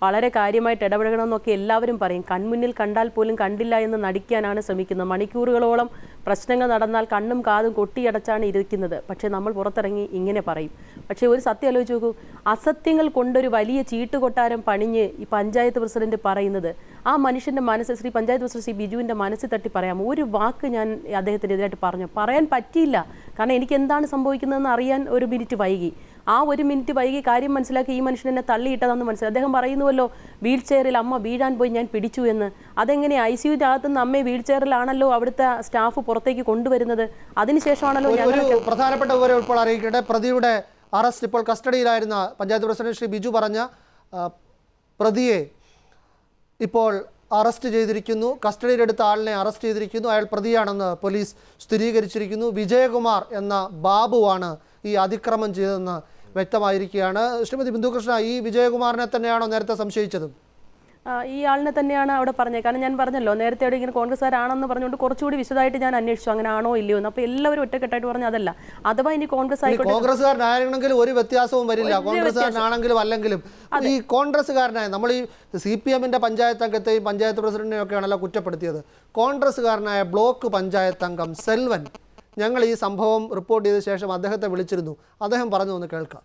വളരെ കാര്യമായിട്ട് ഇടപെടണമെന്നൊക്കെ എല്ലാവരും പറയും കൺമുന്നിൽ കണ്ടാൽ പോലും കണ്ടില്ല എന്ന് നടിക്കാനാണ് ശ്രമിക്കുന്നത് മണിക്കൂറുകളോളം പ്രശ്നങ്ങൾ നടന്നാൽ കണ്ണും കാതും കൊട്ടിയടച്ചാണ് ഇരിക്കുന്നത് പക്ഷേ നമ്മൾ പുറത്തിറങ്ങി ഇങ്ങനെ പറയും പക്ഷേ ഒരു സത്യം ആലോചിച്ച് നോക്കൂ അസത്യങ്ങൾ കൊണ്ടൊരു വലിയ ചീട്ടുകൊട്ടാരം പണിഞ്ഞ് ഈ പഞ്ചായത്ത് പ്രസിഡന്റ് പറയുന്നത് ആ മനുഷ്യന്റെ മനസ്സ് ശ്രീ പഞ്ചായത്ത് പ്രസിഡന്റ് ശ്രീ ബിജുവിന്റെ മനസ്സിൽ തട്ടി പറയാം ഒരു വാക്ക് ഞാൻ അദ്ദേഹത്തിനെതിരായിട്ട് പറഞ്ഞു പറയാൻ പറ്റിയില്ല കാരണം എനിക്ക് എന്താണ് സംഭവിക്കുന്നതെന്ന് അറിയാൻ ഒരു മിനിറ്റ് വൈകി ആ ഒരു മിനിറ്റ് വൈകി കാര്യം മനസ്സിലാക്കി ഈ മനുഷ്യൻ എന്നെ തള്ളിയിട്ടതെന്ന് മനസ്സിലായി അദ്ദേഹം പറയുന്നുവല്ലോ വീൽ ചെയറിൽ അമ്മ വീഴാൻ പോയി ഞാൻ പിടിച്ചു എന്ന് അതെങ്ങനെ ഐ സിയുവിൻ്റെ അകത്തുനിന്ന് അമ്മയെ വീൽ ചെയറിലാണല്ലോ അവിടുത്തെ സ്റ്റാഫ് പുറത്തേക്ക് കൊണ്ടുവരുന്നത് അതിനുശേഷമാണല്ലോ ഒരു- ഞങ്ങൾ ഒരു പ്രധാനപ്പെട്ട വിവരം ഇപ്പോൾ അറിയിക്കട്ടെ പ്രതിയുടെ അറസ്റ്റ് ഇപ്പോൾ കസ്റ്റഡിയിലായിരുന്ന പഞ്ചായത്ത് പ്രസിഡന്റ് ശ്രീ ബിജു പറഞ്ഞ ആ, പ്രതിയെ ഇപ്പോൾ അറസ്റ്റ് ചെയ്തിരിക്കുന്നു കസ്റ്റഡിയിലെടുത്ത ആളിനെ അറസ്റ്റ് ചെയ്തിരിക്കുന്നു അയാൾ പ്രതിയാണെന്ന് പോലീസ് സ്ഥിരീകരിച്ചിരിക്കുന്നു വിജയകുമാർ എന്ന ബാബുവാണ് ഈ അതിക്രമം ചെയ്തതെന്ന് വ്യക്തമായിരിക്കുകയാണ് ശ്രീമതി ബിന്ദുകൃഷ്ണ ഈ വിജയകുമാറിനെ തന്നെയാണോ നേരത്തെ സംശയിച്ചത് ആ, ഈ ആളിനെ തന്നെയാണ് അവിടെ പറഞ്ഞത് കാരണം ഞാൻ പറഞ്ഞല്ലോ നേരത്തെ അവിടെ ഇങ്ങനെ കോൺഗ്രസ്സുകാരാണെന്ന് പറഞ്ഞുകൊണ്ട് കുറച്ചുകൂടി വിശദമായിട്ട് ഞാൻ അന്വേഷിച്ചു അങ്ങനെ ആണോ ഇല്ലയോ എന്ന് അപ്പോൾ എല്ലാവരും ഒറ്റക്കെട്ടായിട്ട് പറഞ്ഞു അതല്ല അഥവാ ഇനി കോൺഗ്രസ് ഇനി ആയിക്കോട്ടെ കോൺഗ്രസ്സുകാരനാണെങ്കിലും ഒരു വ്യത്യാസവും വരില്ല ഒരു കോൺഗ്രസ്സുകാരനാണെങ്കിലും അല്ലെങ്കിലും ഈ കോൺഗ്രസ്സുകാരനായ നമ്മൾ ഈ സി പി എമ്മിന്റെ പഞ്ചായത്ത് അംഗത്തെയും പഞ്ചായത്ത് പ്രസിഡന്റിനെയും ഒക്കെയാണല്ലോ കുറ്റപ്പെടുത്തിയത് കോൺഗ്രസ്സുകാരനായ ബ്ലോക്ക് പഞ്ചായത്ത് അംഗം സെൽവൻ ഞങ്ങൾ ഈ സംഭവം റിപ്പോർട്ട് ചെയ്ത ശേഷം അദ്ദേഹത്തെ വിളിച്ചിരുന്നു അദ്ദേഹം പറഞ്ഞു ഒന്ന് കേൾക്കാം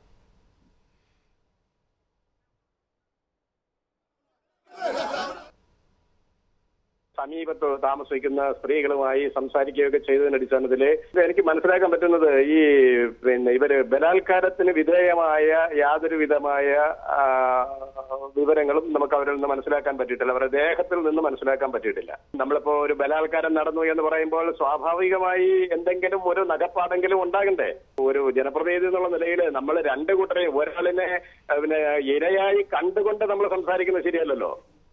സമീപത്ത് താമസിക്കുന്ന സ്ത്രീകളുമായി സംസാരിക്കുകയൊക്കെ ചെയ്തതിന്റെ അടിസ്ഥാനത്തിൽ ഇത് എനിക്ക് മനസ്സിലാക്കാൻ പറ്റുന്നത് ഈ പിന്നെ ഇവര് ബലാത്കാരത്തിന് വിധേയമായ യാതൊരു വിധമായ ആ, വിവരങ്ങളും നമുക്ക് അവരിൽ നിന്ന് മനസ്സിലാക്കാൻ പറ്റിയിട്ടില്ല അവരുടെ ദേഹത്തിൽ നിന്ന് മനസ്സിലാക്കാൻ പറ്റിയിട്ടില്ല നമ്മളിപ്പോ ഒരു ബലാത്കാരം നടന്നു എന്ന് പറയുമ്പോൾ സ്വാഭാവികമായി എന്തെങ്കിലും ഒരു നഖപ്പാടെങ്കിലും ഉണ്ടാകണ്ടേ ഒരു ജനപ്രതിനിധി എന്നുള്ള നിലയിൽ നമ്മൾ രണ്ട് കൂട്ടരെ ഒരാളിനെ ആ, പിന്നെ ഇരയായി കണ്ടുകൊണ്ട് നമ്മൾ സംസാരിക്കുന്നത് ശരിയല്ലല്ലോ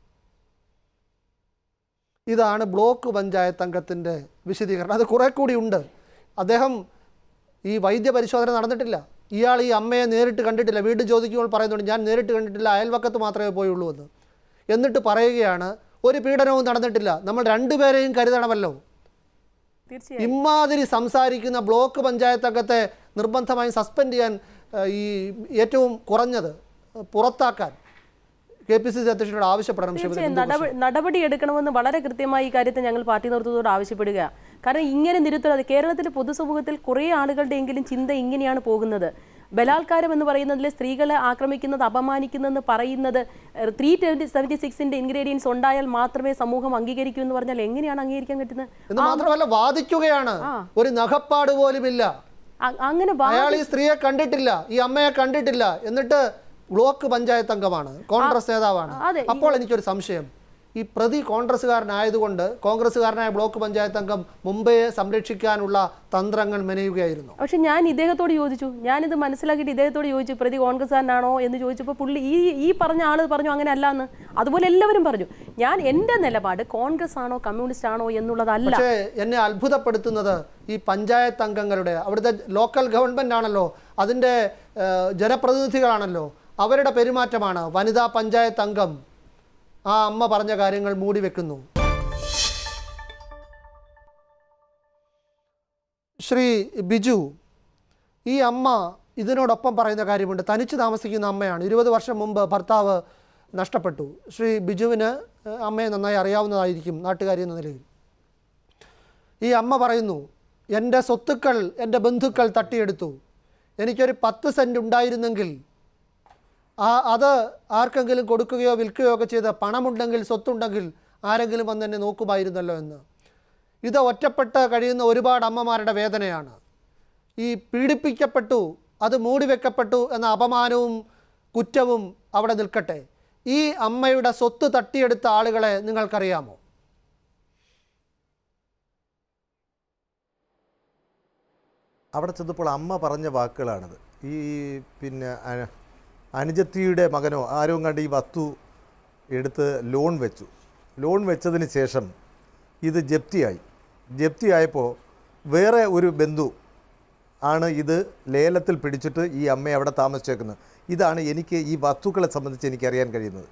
ഇതാണ് ബ്ലോക്ക് പഞ്ചായത്ത് അംഗത്തിൻ്റെ വിശദീകരണം അത് കുറെ കൂടി ഉണ്ട് അദ്ദേഹം ഈ വൈദ്യ പരിശോധന നടന്നിട്ടില്ല ഇയാൾ ഈ അമ്മയെ നേരിട്ട് കണ്ടിട്ടില്ല വീണ്ടും ചോദിക്കുമ്പോൾ പറയുന്നുണ്ട് ഞാൻ നേരിട്ട് കണ്ടിട്ടില്ല അയൽവക്കത്ത് മാത്രമേ പോയുള്ളൂ എന്ന് എന്നിട്ട് പറയുകയാണ് ഒരു പീഡനവും നടന്നിട്ടില്ല നമ്മൾ രണ്ടുപേരെയും കരുതണമല്ലോ തീർച്ചയായും ഇമാതിരി സംസാരിക്കുന്ന ബ്ലോക്ക് പഞ്ചായത്ത് അംഗത്തെ നിർബന്ധമായും സസ്പെൻഡ് ചെയ്യാൻ ഏഹ്, ഈ ഏറ്റവും കുറഞ്ഞത് പുറത്താക്കാൻ കെ പി സി സി അധ്യക്ഷനോട് ആവശ്യപ്പെടണം ശ്രീമതി തീർച്ചയായും ബിന്ദു നടപടി നടപടി എടുക്കണമെന്ന് വളരെ കൃത്യമായി ഈ കാര്യത്തിൽ ഞങ്ങൾ പാർട്ടി നേതൃത്വത്തോട് ആവശ്യപ്പെടുക കാരണം ഇങ്ങനെ നിരുത്തരവാദി കേരളത്തിലെ പൊതുസമൂഹത്തിൽ കുറേ ആളുകളുടെയെങ്കിലും ചിന്ത ഇങ്ങനെയാണ് പോകുന്നത് ബലാത്കാരം എന്ന് പറയുന്നതിൽ സ്ത്രീകളെ ആക്രമിക്കുന്നത് അപമാനിക്കുന്നതെന്ന് പറയുന്നത് ത്രീ ട്വന്റി സെവൻറ്റി സിക്സിന്റെ ഇൻഗ്രീഡിയൻസ് ഉണ്ടായാൽ മാത്രമേ സമൂഹം അംഗീകരിക്കൂ എന്ന് പറഞ്ഞാൽ എങ്ങനെയാണ് അംഗീകരിക്കാൻ പറ്റുന്നത് എന്ന് മാത്രമല്ല വാദിക്കുകയാണ് ഒരു നഖപ്പാട് പോലുമില്ല അ- അങ്ങനെ വാ- അയാൾ ഈ സ്ത്രീയെ കണ്ടിട്ടില്ല ഈ അമ്മയെ കണ്ടിട്ടില്ല എന്നിട്ട് ബ്ലോക്ക് പഞ്ചായത്ത് അംഗമാണ് കോൺഗ്രസ് നേതാവാണ് അതെ, ഈ- അപ്പോൾ എനിക്കൊരു സംശയം ഈ പ്രതി കോൺഗ്രസ്സുകാരനായതുകൊണ്ട് കോൺഗ്രസ്സുകാരനായ ബ്ലോക്ക് പഞ്ചായത്ത് അംഗം മുംബൈയെ സംരക്ഷിക്കാനുള്ള തന്ത്രങ്ങൾ മെനയുകയായിരുന്നു പക്ഷെ ഞാൻ ഇദ്ദേഹത്തോട് ചോദിച്ചു ഞാനിത് മനസ്സിലാക്കിയിട്ട് ഇദ്ദേഹത്തോട് ചോദിച്ചു പ്രതി കോൺഗ്രസ്സുകാരനാണോ എന്ന് ചോദിച്ചപ്പോൾ പുള്ളി ഈ ഈ പറഞ്ഞ ആള് പറഞ്ഞു അങ്ങനെ അല്ല എന്ന് അതുപോലെ എല്ലാവരും പറഞ്ഞു ഞാൻ എൻ്റെ നിലപാട് കോൺഗ്രസ് ആണോ കമ്മ്യൂണിസ്റ്റ് ആണോ എന്നുള്ളതല്ല പക്ഷേ എന്നെ അത്ഭുതപ്പെടുത്തുന്നത് ഈ പഞ്ചായത്ത് അംഗങ്ങളുടെ അവിടുത്തെ ലോക്കൽ ഗവൺമെന്റ് ആണല്ലോ അതിൻ്റെ ഏഹ്, ജനപ്രതിനിധികളാണല്ലോ അവരുടെ പെരുമാറ്റമാണ് വനിതാ പഞ്ചായത്ത് അംഗം ആ അമ്മ പറഞ്ഞ കാര്യങ്ങൾ മൂടി വെക്കുന്നു ശ്രീ ബിജു ഈ അമ്മ ഇതിനോടൊപ്പം പറയുന്ന കാര്യമുണ്ട് തനിച്ച് താമസിക്കുന്ന അമ്മയാണ് ഇരുപത് വർഷം മുമ്പ് ഭർത്താവ് നഷ്ടപ്പെട്ടു ശ്രീ ബിജുവിന് ഏഹ്, അമ്മയെ നന്നായി അറിയാവുന്നതായിരിക്കും നാട്ടുകാരി എന്ന നിലയിൽ ഈ അമ്മ പറയുന്നു എൻ്റെ സ്വത്തുക്കൾ എൻ്റെ ബന്ധുക്കൾ തട്ടിയെടുത്തു എനിക്കൊരു പത്ത് സെൻറ്റ് ഉണ്ടായിരുന്നെങ്കിൽ ആ അത് ആർക്കെങ്കിലും കൊടുക്കുകയോ വിൽക്കുകയോ ഒക്കെ ചെയ്ത് പണമുണ്ടെങ്കിൽ സ്വത്തുണ്ടെങ്കിൽ ആരെങ്കിലും വന്ന് എന്നെ നോക്കുമായിരുന്നല്ലോ എന്ന് ഇത് ഒറ്റപ്പെട്ട് കഴിയുന്ന ഒരുപാട് അമ്മമാരുടെ വേദനയാണ് ഈ പീഡിപ്പിക്കപ്പെട്ടു അത് മൂടിവെക്കപ്പെട്ടു എന്ന അപമാനവും കുറ്റവും അവിടെ നിൽക്കട്ടെ ഈ അമ്മയുടെ സ്വത്ത് തട്ടിയെടുത്ത ആളുകളെ നിങ്ങൾക്കറിയാമോ അവിടെ ചെന്നപ്പോൾ അമ്മ പറഞ്ഞ വാക്കുകളാണിത് ഈ പിന്നെ അ- അനുജത്തിയുടെ മകനോ ആരോ കണ്ട് ഈ വസ്തു എടുത്ത് ലോൺ വെച്ചു ലോൺ വെച്ചതിന് ശേഷം ഇത് ജപ്തിയായി ജപ്തിയായപ്പോൾ വേറെ ഒരു ബന്ധു ആണ് ഇത് ലേലത്തിൽ പിടിച്ചിട്ട് ഈ അമ്മയെ അവിടെ താമസിച്ചേക്കുന്നത് ഇതാണ് എനിക്ക് ഈ വസ്തുക്കളെ സംബന്ധിച്ച് എനിക്ക് അറിയാൻ കഴിയുന്നത്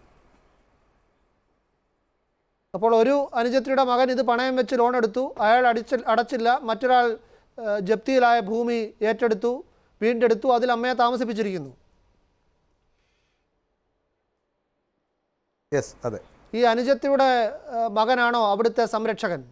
അപ്പോൾ ഒരു അനുജത്തിയുടെ മകൻ ഇത് പണയം വെച്ച് ലോൺ എടുത്തു അയാൾ അടിച്ച അടച്ചില്ല മറ്റൊരാൾ ഏഹ്, ജപ്തിയിലായ ഭൂമി ഏറ്റെടുത്തു വീണ്ടെടുത്തു അതിൽ അമ്മയെ താമസിപ്പിച്ചിരിക്കുന്നു യെസ് അതെ ഈ അനുജത്തിയുടെ ഏഹ്, മകനാണോ അവിടുത്തെ സംരക്ഷകൻ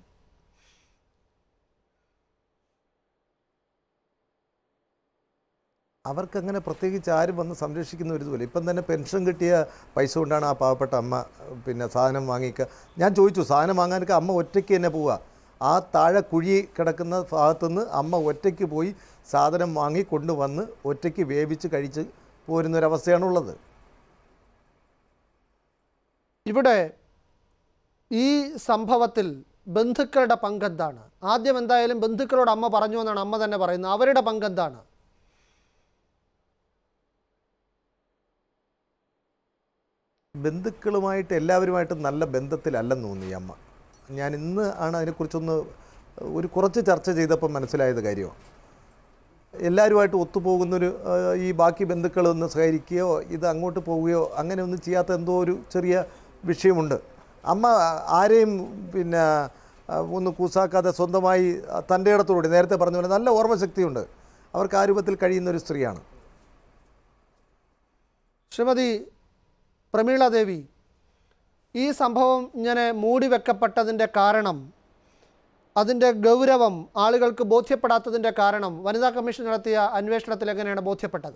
അവർക്കങ്ങനെ പ്രത്യേകിച്ച് ആരും വന്ന് സംരക്ഷിക്കുന്ന ഒരു ഇതുമില്ല ഇപ്പം തന്നെ പെൻഷൻ കിട്ടിയ പൈസ കൊണ്ടാണ് ആ പാവപ്പെട്ട അമ്മ പിന്നെ സാധനം വാങ്ങിക്ക ഞാൻ ചോദിച്ചു സാധനം വാങ്ങാനൊക്കെ അമ്മ ഒറ്റയ്ക്ക് തന്നെ പോവുക ആ താഴെ കുഴി കിടക്കുന്ന ഭാഗത്തുനിന്ന് അമ്മ ഒറ്റയ്ക്ക് പോയി സാധനം വാങ്ങി കൊണ്ടുവന്ന് ഒറ്റയ്ക്ക് വേവിച്ച് കഴിച്ച് പോരുന്നൊരവസ്ഥയാണുള്ളത് ഇവിടെ ഈ സംഭവത്തിൽ ബന്ധുക്കളുടെ പങ്കെന്താണ് ആദ്യം എന്തായാലും ബന്ധുക്കളോട് അമ്മ പറഞ്ഞു എന്നാണ് അമ്മ തന്നെ പറയുന്നത് അവരുടെ പങ്കെന്താണ് ബന്ധുക്കളുമായിട്ട് എല്ലാവരുമായിട്ടും നല്ല ബന്ധത്തിലല്ലെന്ന് തോന്നി ഈ അമ്മ ഞാൻ ഇന്ന് ആണ് അതിനെക്കുറിച്ചൊന്ന് ഒരു കുറച്ച് ചർച്ച ചെയ്തപ്പോൾ മനസ്സിലായത് കാര്യമാണ് എല്ലാവരുമായിട്ട് ഒത്തുപോകുന്നൊരു ആ, ഈ ബാക്കി ബന്ധുക്കളൊന്ന് സഹകരിക്കുകയോ ഇത് അങ്ങോട്ട് പോവുകയോ അങ്ങനെ ഒന്നും ചെയ്യാത്ത എന്തോ ഒരു ചെറിയ വിഷയമുണ്ട് അമ്മ ആരെയും പിന്നെ ആ, ഒന്ന് കൂസാക്കാതെ സ്വന്തമായി തൻ്റെ ഇടത്തോടുകൂടി നേരത്തെ പറഞ്ഞ പോലെ നല്ല ഓർമ്മശക്തിയുണ്ട് അവർക്ക് ആ രൂപത്തിൽ കഴിയുന്ന ഒരു സ്ത്രീയാണ് ശ്രീമതി പ്രമീള ദേവി ഈ സംഭവം ഇങ്ങനെ മൂടി വെക്കപ്പെട്ടതിൻ്റെ കാരണം അതിൻ്റെ ഗൗരവം ആളുകൾക്ക് ബോധ്യപ്പെടാത്തതിൻ്റെ കാരണം വനിതാ കമ്മീഷൻ നടത്തിയ അന്വേഷണത്തിൽ എങ്ങനെയാണ് ബോധ്യപ്പെട്ടത്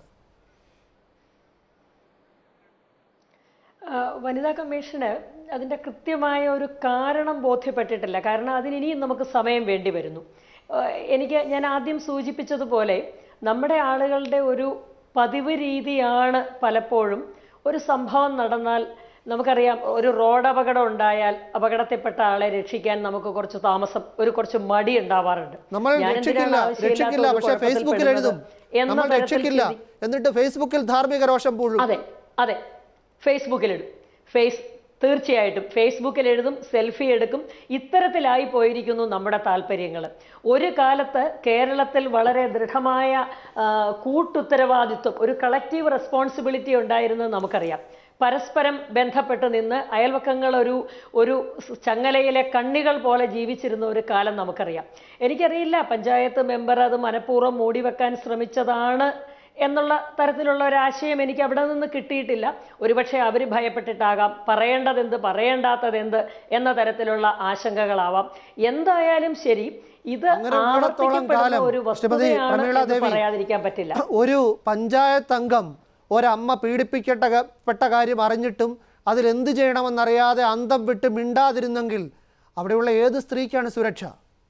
ആ, വനിതാ കമ്മീഷന് അതിൻ്റെ കൃത്യമായ ഒരു കാരണം ബോധ്യപ്പെട്ടിട്ടില്ല കാരണം അതിന് ഇനിയും നമുക്ക് സമയം വേണ്ടി വരുന്നു ആ, എനിക്ക് ഞാൻ ആദ്യം സൂചിപ്പിച്ചതുപോലെ നമ്മുടെ ആളുകളുടെ ഒരു പതിവ് രീതിയാണ് പലപ്പോഴും ഒരു സംഭവം നടന്നാൽ നമുക്കറിയാം ഒരു റോഡ് അപകടം ഉണ്ടായാൽ അപകടത്തിൽപ്പെട്ട ആളെ രക്ഷിക്കാൻ നമുക്ക് കുറച്ച് താമസം ഒരു കുറച്ച് മടി ഉണ്ടാവാറുണ്ട് നമ്മൾ ഞാൻ എന്തിനാണ് രക്ഷിക്കില്ല ആവശ്യമില്ലാത്ത രക്ഷിക്കില്ല ഒരു പക്ഷേ കുഴപ്പത്തിൽ ഫേസ്ബുക്കിൽ പെടുന്നത് എഴുതും എന്ന നമ്മൾ തരത്തിൽ രക്ഷിക്കില്ല ചിന്തി- എന്നിട്ട് ഫേസ്ബുക്കിൽ ധാർമ്മിക രോഷം പൂഴും അതെ അതെ ഫേസ്ബുക്കിലിടും ഫേസ് തീർച്ചയായിട്ടും ഫേസ്ബുക്കിൽ എഴുതും സെൽഫി എടുക്കും ഇത്തരത്തിലായി പോയിരിക്കുന്നു നമ്മുടെ താല്പര്യങ്ങൾ ഒരു കാലത്ത് കേരളത്തിൽ വളരെ ദൃഢമായ ആ, കൂട്ടുത്തരവാദിത്വം ഒരു കളക്റ്റീവ് റെസ്പോൺസിബിലിറ്റി ഉണ്ടായിരുന്നത് നമുക്കറിയാം പരസ്പരം ബന്ധപ്പെട്ട് നിന്ന് അയൽവക്കങ്ങൾ ഒരു ഒരു സ് ചങ്ങലയിലെ കണ്ണികൾ പോലെ ജീവിച്ചിരുന്ന ഒരു കാലം നമുക്കറിയാം എനിക്കറിയില്ല പഞ്ചായത്ത് മെമ്പർ അത് മനഃപൂർവ്വം മൂടിവെക്കാൻ ശ്രമിച്ചതാണ് എന്നുള്ള തരത്തിലുള്ള ഒരു ആശയം എനിക്ക് അവിടെ നിന്ന് കിട്ടിയിട്ടില്ല ഒരുപക്ഷെ അവർ ഭയപ്പെട്ടിട്ടാകാം പറയേണ്ടതെന്ത് പറയേണ്ടാത്തതെന്ത് എന്ന തരത്തിലുള്ള ആശങ്കകളാവാം എന്തായാലും ശരി ഇത് അങ്ങനെ ഉള്ളിടത്തോളം ആവർത്തിക്കപ്പെടുന്ന കാലം ഒരു ശ്രീമതി വസ്തുതയാണ് പ്രമീള എന്ന് ദേവി, പറയാതിരിക്കാൻ പറ്റില്ല ഒരു പഞ്ചായത്ത് അംഗം ഒരമ്മ പീഡിപ്പിക്കട്ട പെട്ട കാര്യം അറിഞ്ഞിട്ടും അതിലെന്ത് ചെയ്യണമെന്നറിയാതെ അന്തം വിട്ട് മിണ്ടാതിരുന്നെങ്കിൽ അവിടെയുള്ള ഏത് സ്ത്രീക്കാണ് സുരക്ഷ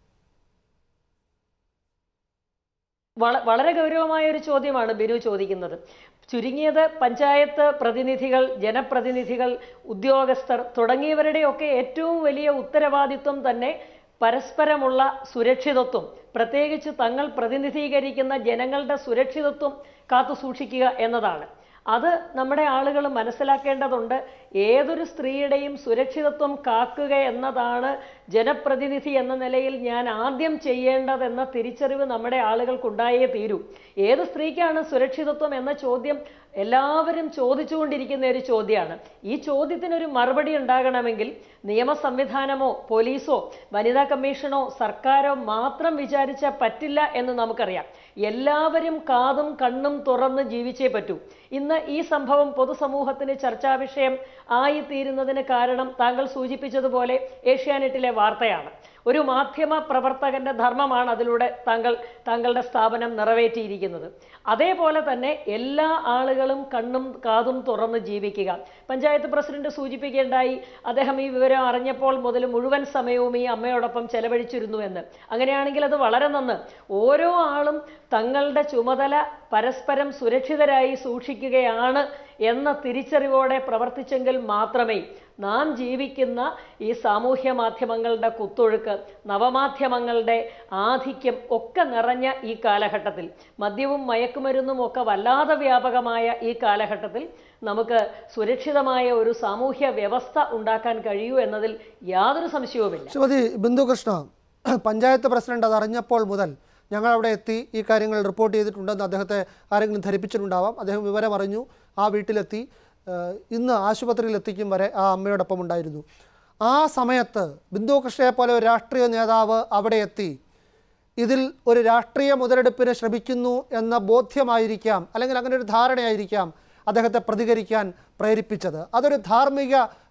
വള വളരെ ഗൗരവമായ ഒരു ചോദ്യമാണ് ബിനു ചോദിക്കുന്നത് ചുരുങ്ങിയത് പഞ്ചായത്ത് പ്രതിനിധികൾ ജനപ്രതിനിധികൾ ഉദ്യോഗസ്ഥർ തുടങ്ങിയവരുടെയൊക്കെ ഏറ്റവും വലിയ ഉത്തരവാദിത്വം തന്നെ പരസ്പരമുള്ള സുരക്ഷിതത്വം പ്രത്യേകിച്ച് തങ്ങൾ പ്രതിനിധീകരിക്കുന്ന ജനങ്ങളുടെ സുരക്ഷിതത്വം കാത്തു സൂക്ഷിക്കുക എന്നതാണ് അത് നമ്മുടെ ആളുകൾ മനസ്സിലാക്കേണ്ടതുണ്ട് ഏതൊരു സ്ത്രീയുടെയും സുരക്ഷിതത്വം കാക്കുക എന്നതാണ് ജനപ്രതിനിധി എന്ന നിലയിൽ ഞാൻ ആദ്യം ചെയ്യേണ്ടതെന്ന തിരിച്ചറിവ് നമ്മുടെ ആളുകൾക്കുണ്ടായേ തീരൂ ഏത് സ്ത്രീക്കാണ് സുരക്ഷിതത്വം എന്ന ചോദ്യം എല്ലാവരും ചോദിച്ചുകൊണ്ടിരിക്കുന്ന ഒരു ചോദ്യമാണ് ഈ ചോദ്യത്തിനൊരു മറുപടി ഉണ്ടാകണമെങ്കിൽ നിയമ സംവിധാനമോ പോലീസോ വനിതാ കമ്മീഷനോ സർക്കാരോ മാത്രം വിചാരിച്ചാൽ പറ്റില്ല എന്ന് നമുക്കറിയാം എല്ലാവരും കാതും കണ്ണും തുറന്ന് ജീവിച്ചേ പറ്റൂ ഇന്ന് ഈ സംഭവം പൊതുസമൂഹത്തിന് ചർച്ചാ വിഷയം ആയിത്തീരുന്നതിന് കാരണം താങ്കൾ സൂചിപ്പിച്ചതുപോലെ ഏഷ്യാനെറ്റിലെ വാർത്തയാണ് ഒരു മാധ്യമ പ്രവർത്തകന്റെ ധർമ്മമാണ് അതിലൂടെ താങ്കൾ താങ്കളുടെ സ്ഥാപനം നിറവേറ്റിയിരിക്കുന്നത് അതേപോലെ തന്നെ എല്ലാ ആളുകളും കണ്ണും കാതും തുറന്ന് ജീവിക്കുക പഞ്ചായത്ത് പ്രസിഡന്റ് സൂചിപ്പിക്കേണ്ടായി അദ്ദേഹം ഈ വിവരം അറിഞ്ഞപ്പോൾ മുതൽ മുഴുവൻ സമയവും ഈ അമ്മയോടൊപ്പം ചെലവഴിച്ചിരുന്നു എന്ന് അങ്ങനെയാണെങ്കിൽ അത് വളരെ നന്ന് ഓരോ ആളും തങ്ങളുടെ ചുമതല പരസ്പരം സുരക്ഷിതരായി സൂക്ഷിക്കുകയാണ് എന്ന തിരിച്ചറിവോടെ പ്രവർത്തിച്ചെങ്കിൽ മാത്രമേ നാം ജീവിക്കുന്ന ഈ സാമൂഹ്യ മാധ്യമങ്ങളുടെ കുത്തൊഴുക്ക് നവമാധ്യമങ്ങളുടെ ആധിക്യം ഒക്കെ നിറഞ്ഞ ഈ കാലഘട്ടത്തിൽ മദ്യവും മയക്കുമരുന്നും ഒക്കെ വല്ലാതെ വ്യാപകമായ ഈ കാലഘട്ടത്തിൽ നമുക്ക് സുരക്ഷിതമായ ഒരു സാമൂഹ്യ വ്യവസ്ഥ ഉണ്ടാക്കാൻ കഴിയൂ എന്നതിൽ യാതൊരു സംശയവുമില്ല ശ്രീമതി ബിന്ദുകൃഷ്ണ പഞ്ചായത്ത് പ്രസിഡന്റ് അത് അറിഞ്ഞപ്പോൾ മുതൽ ഞങ്ങൾ അവിടെ എത്തി ഈ കാര്യങ്ങൾ റിപ്പോർട്ട് ചെയ്തിട്ടുണ്ടെന്ന് അദ്ദേഹത്തെ ആരെങ്കിലും ധരിപ്പിച്ചിട്ടുണ്ടാവാം അദ്ദേഹം വിവരം അറിഞ്ഞു ആ വീട്ടിലെത്തി ഏഹ് ഇന്ന് ആശുപത്രിയിൽ എത്തിക്കും വരെ ആ അമ്മയോടൊപ്പം ഉണ്ടായിരുന്നു ആ സമയത്ത് ബിന്ദു കൃഷ്ണയെ പോലെ ഒരു രാഷ്ട്രീയ നേതാവ് അവിടെ എത്തി ഇതിൽ ഒരു രാഷ്ട്രീയ മുതലെടുപ്പിന് ശ്രമിക്കുന്നു എന്ന ബോധ്യമായിരിക്കാം അല്ലെങ്കിൽ അങ്ങനെ ഒരു ധാരണയായിരിക്കാം അദ്ദേഹത്തെ പ്രതികരിക്കാൻ പ്രേരിപ്പിച്ചത് അതൊരു ധാർമ്മിക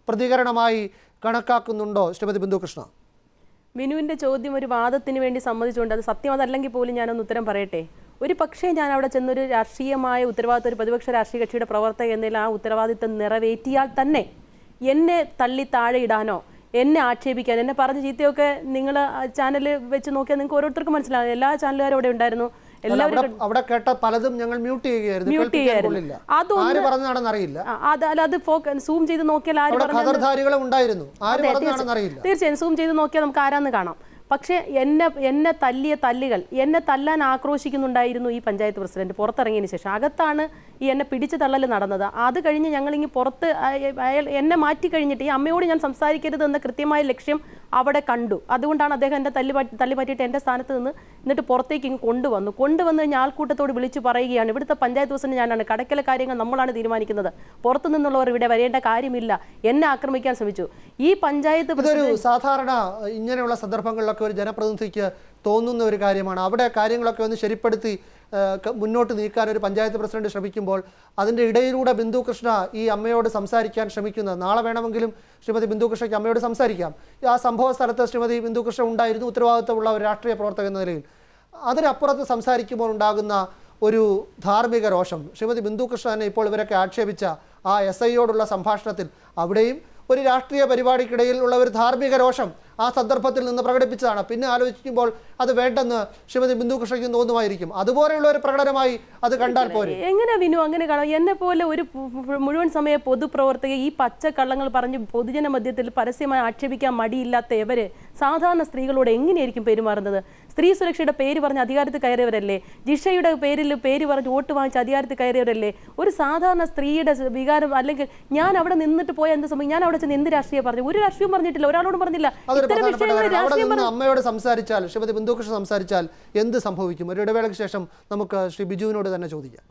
പ്രതികരണമായി കണക്കാക്കുന്നുണ്ടോ ശ്രീമതി ബിന്ദു കൃഷ്ണ വിനുവിന്റെ ചോദ്യം ഒരു വാദത്തിന് വേണ്ടി സമ്മതിച്ചുകൊണ്ട് അത് സത്യം അതല്ലെങ്കിൽ പോലും ഞാനൊന്ന് ഉത്തരം പറയട്ടെ ഒരു പക്ഷേ ഞാൻ അവിടെ ചെന്നൊരു രാഷ്ട്രീയമായ ഉത്തരവാദിത്വം ഒരു പ്രതിപക്ഷ രാഷ്ട്രീയ കക്ഷിയുടെ പ്രവർത്തക എന്നതിൽ ആ ഉത്തരവാദിത്തം നിറവേറ്റിയാൽ തന്നെ എന്നെ തള്ളി താഴെ ഇടാനോ എന്നെ ആക്ഷേപിക്കാൻ എന്നെ പറഞ്ഞ ചീത്തയൊക്കെ നിങ്ങൾ ചാനൽ വെച്ച് നോക്കിയാൽ നിങ്ങൾക്ക് ഓരോരുത്തർക്കും മനസ്സിലാവും എല്ലാ ചാനലുകാരും അവിടെ ഉണ്ടായിരുന്നു അല്ല, എല്ലാവരും അവിടെ അവിടെ കേട്ട പലതും ഞങ്ങൾ മ്യൂട്ട് ചെയ്യുകയായിരുന്നു Mute കേൾപ്പിക്കാൻ ചെയ്യായിരുന്നു. കൊള്ളില്ല. അതൊന്ന് ആര് പറഞ്ഞതാണെന്ന് അറിയില്ല ആ, അത് അല്ല അത് ഫോക്ക് സൂം ചെയ്ത് നോക്കിയാൽ ആര് അവിടെ പറഞ്ഞതെന്ന് ഖദർധാരികളും ഉണ്ടായിരുന്നു ആര് അതെ, പറഞ്ഞതാണെന്ന് അറിയില്ല തീർച്ചയായും സൂം ചെയ്ത് നോക്കിയാൽ നമുക്ക് ആരാന്ന് കാണാം പക്ഷേ എന്നെ എന്നെ തല്ലിയ തല്ലുകൾ എന്നെ തല്ലാൻ ആക്രോശിക്കുന്നുണ്ടായിരുന്നു ഈ പഞ്ചായത്ത് പ്രസിഡന്റ് പുറത്തിറങ്ങിയതിന് ശേഷം അകത്താണ് ഈ എന്നെ പിടിച്ചു തള്ളൽ നടന്നത് അത് കഴിഞ്ഞ് ഞങ്ങളിങ്ങി പുറത്ത് അയ- അയാൾ എന്നെ മാറ്റി കഴിഞ്ഞിട്ട് ഈ അമ്മയോട് ഞാൻ സംസാരിക്കരുത് എന്ന കൃത്യമായ ലക്ഷ്യം അവിടെ കണ്ടു അതുകൊണ്ടാണ് അദ്ദേഹം എൻ്റെ തല്ലി മാറ്റി തല്ലി മാറ്റിയിട്ട് എൻ്റെ സ്ഥാനത്ത് നിന്ന് എന്നിട്ട് പുറത്തേക്ക് ഇങ്ങ് കൊണ്ടുവന്നു കൊണ്ടുവന്ന് കഴിഞ്ഞ് ആൾക്കൂട്ടത്തോട് വിളിച്ചു പറയുകയാണ് ഇവിടുത്തെ പഞ്ചായത്ത് പ്രസിഡന്റ് ഞാനാണ് കടക്കലെ കാര്യങ്ങൾ നമ്മളാണ് തീരുമാനിക്കുന്നത് പുറത്തു നിന്നുള്ളവർ ഇവിടെ വരേണ്ട കാര്യമില്ല എന്നെ ആക്രമിക്കാൻ ശ്രമിച്ചു ഈ പഞ്ചായത്ത് ഇതൊരു പ്രസിഡന്റ് സാധാരണ ഇങ്ങനെയുള്ള സന്ദർഭങ്ങളിലൊക്കെ ഒരു ജനപ്രതിനിധിക്ക് തോന്നുന്ന ഒരു കാര്യമാണ് അവിടെ കാര്യങ്ങളൊക്കെ ഒന്ന് ശരിപ്പെടുത്തി ആ, ക- മുന്നോട്ട് നീക്കാൻ ഒരു പഞ്ചായത്ത് പ്രസിഡന്റ് ശ്രമിക്കുമ്പോൾ അതിൻ്റെ ഇടയിലൂടെ ബിന്ദു കൃഷ്ണ ഈ അമ്മയോട് സംസാരിക്കാൻ ശ്രമിക്കുന്നത് നാളെ വേണമെങ്കിലും ശ്രീമതി ബിന്ദു കൃഷ്ണയ്ക്ക് അമ്മയോട് സംസാരിക്കാം ആ സംഭവ സ്ഥലത്ത് ശ്രീമതി ബിന്ദു കൃഷ്ണ ഉണ്ടായിരുന്നു ഉത്തരവാദിത്തമുള്ള ഒരു രാഷ്ട്രീയ പ്രവർത്തക എന്ന നിലയിൽ അതിനപ്പുറത്ത് സംസാരിക്കുമ്പോൾ ഉണ്ടാകുന്ന ഒരു ധാർമ്മിക രോഷം ശ്രീമതി ബിന്ദു കൃഷ്ണനെ ഇപ്പോൾ ഇവരൊക്കെ ആക്ഷേപിച്ച ആ എസ് ഐയോടുള്ള സംഭാഷണത്തിൽ അവിടെയും ഒരു രാഷ്ട്രീയ പരിപാടിക്കിടയിൽ ഉള്ള ഒരു ധാർമ്മിക രോഷം ആ സന്ദർഭത്തിൽ നിന്ന് പ്രകടിപ്പിച്ചതാണ് പിന്നെ ആലോചിക്കുമ്പോൾ അത് വേണ്ടെന്ന് ശ്രീമതി ബിന്ദു കൃഷ്ണയ്ക്കും തോന്നുമായിരിക്കും അതുപോലെയുള്ള ഒരു പ്രകടനമായി അത് കണ്ടാൽ പോരെ എങ്ങനെ വിനു അങ്ങനെ കാണാം എന്നെ പോലെ ഒരു പു- പു- മുഴുവൻ സമയ പൊതുപ്രവർത്തക ഈ പച്ചക്കള്ളങ്ങൾ പറഞ്ഞ് പൊതുജന മധ്യത്തിൽ പരസ്യമായി ആക്ഷേപിക്കാൻ മടിയില്ലാത്ത എവര് സാധാരണ സ്ത്രീകളോട് എങ്ങനെയായിരിക്കും പെരുമാറുന്നത് സ്ത്രീ സുരക്ഷയുടെ പേര് പറഞ്ഞ് അധികാരത്തിൽ കയറിയവരല്ലേ ജിഷയുടെ പേരിൽ പേര് പറഞ്ഞ് വോട്ട് വാങ്ങിച്ച് അധികാരത്തിൽ കയറിയവരല്ലേ ഒരു സാധാരണ സ്ത്രീയുടെ സ് വികാരം അല്ലെങ്കിൽ ഞാൻ അവിടെ നിന്നിട്ട് പോയ എന്ത് സംഭവം ഞാൻ അവിടെ ചെന്ന് എന്ത് രാഷ്ട്രീയം പറഞ്ഞു ഒരു രാഷ്ട്രീയം പറഞ്ഞിട്ടില്ല ഒരാളോടും പറഞ്ഞില്ല അതൊരു ഇത്തരം പ്രധാനപ്പെട്ട വിഷയങ്ങൾ കാര്യമാണ് അവിടെ രാഷ്ട്രീയം നിന്ന് പറഞ്ഞു അമ്മയോട് സംസാരിച്ചാൽ ശ്രീമതി ബിന്ദു കൃഷ്ണ സംസാരിച്ചാൽ എന്ത് സംഭവിക്കും ഒരു ഇടവേളയ്ക്ക് ശേഷം നമുക്ക് ശ്രീ ബിജുവിനോട് തന്നെ ചോദിക്കാം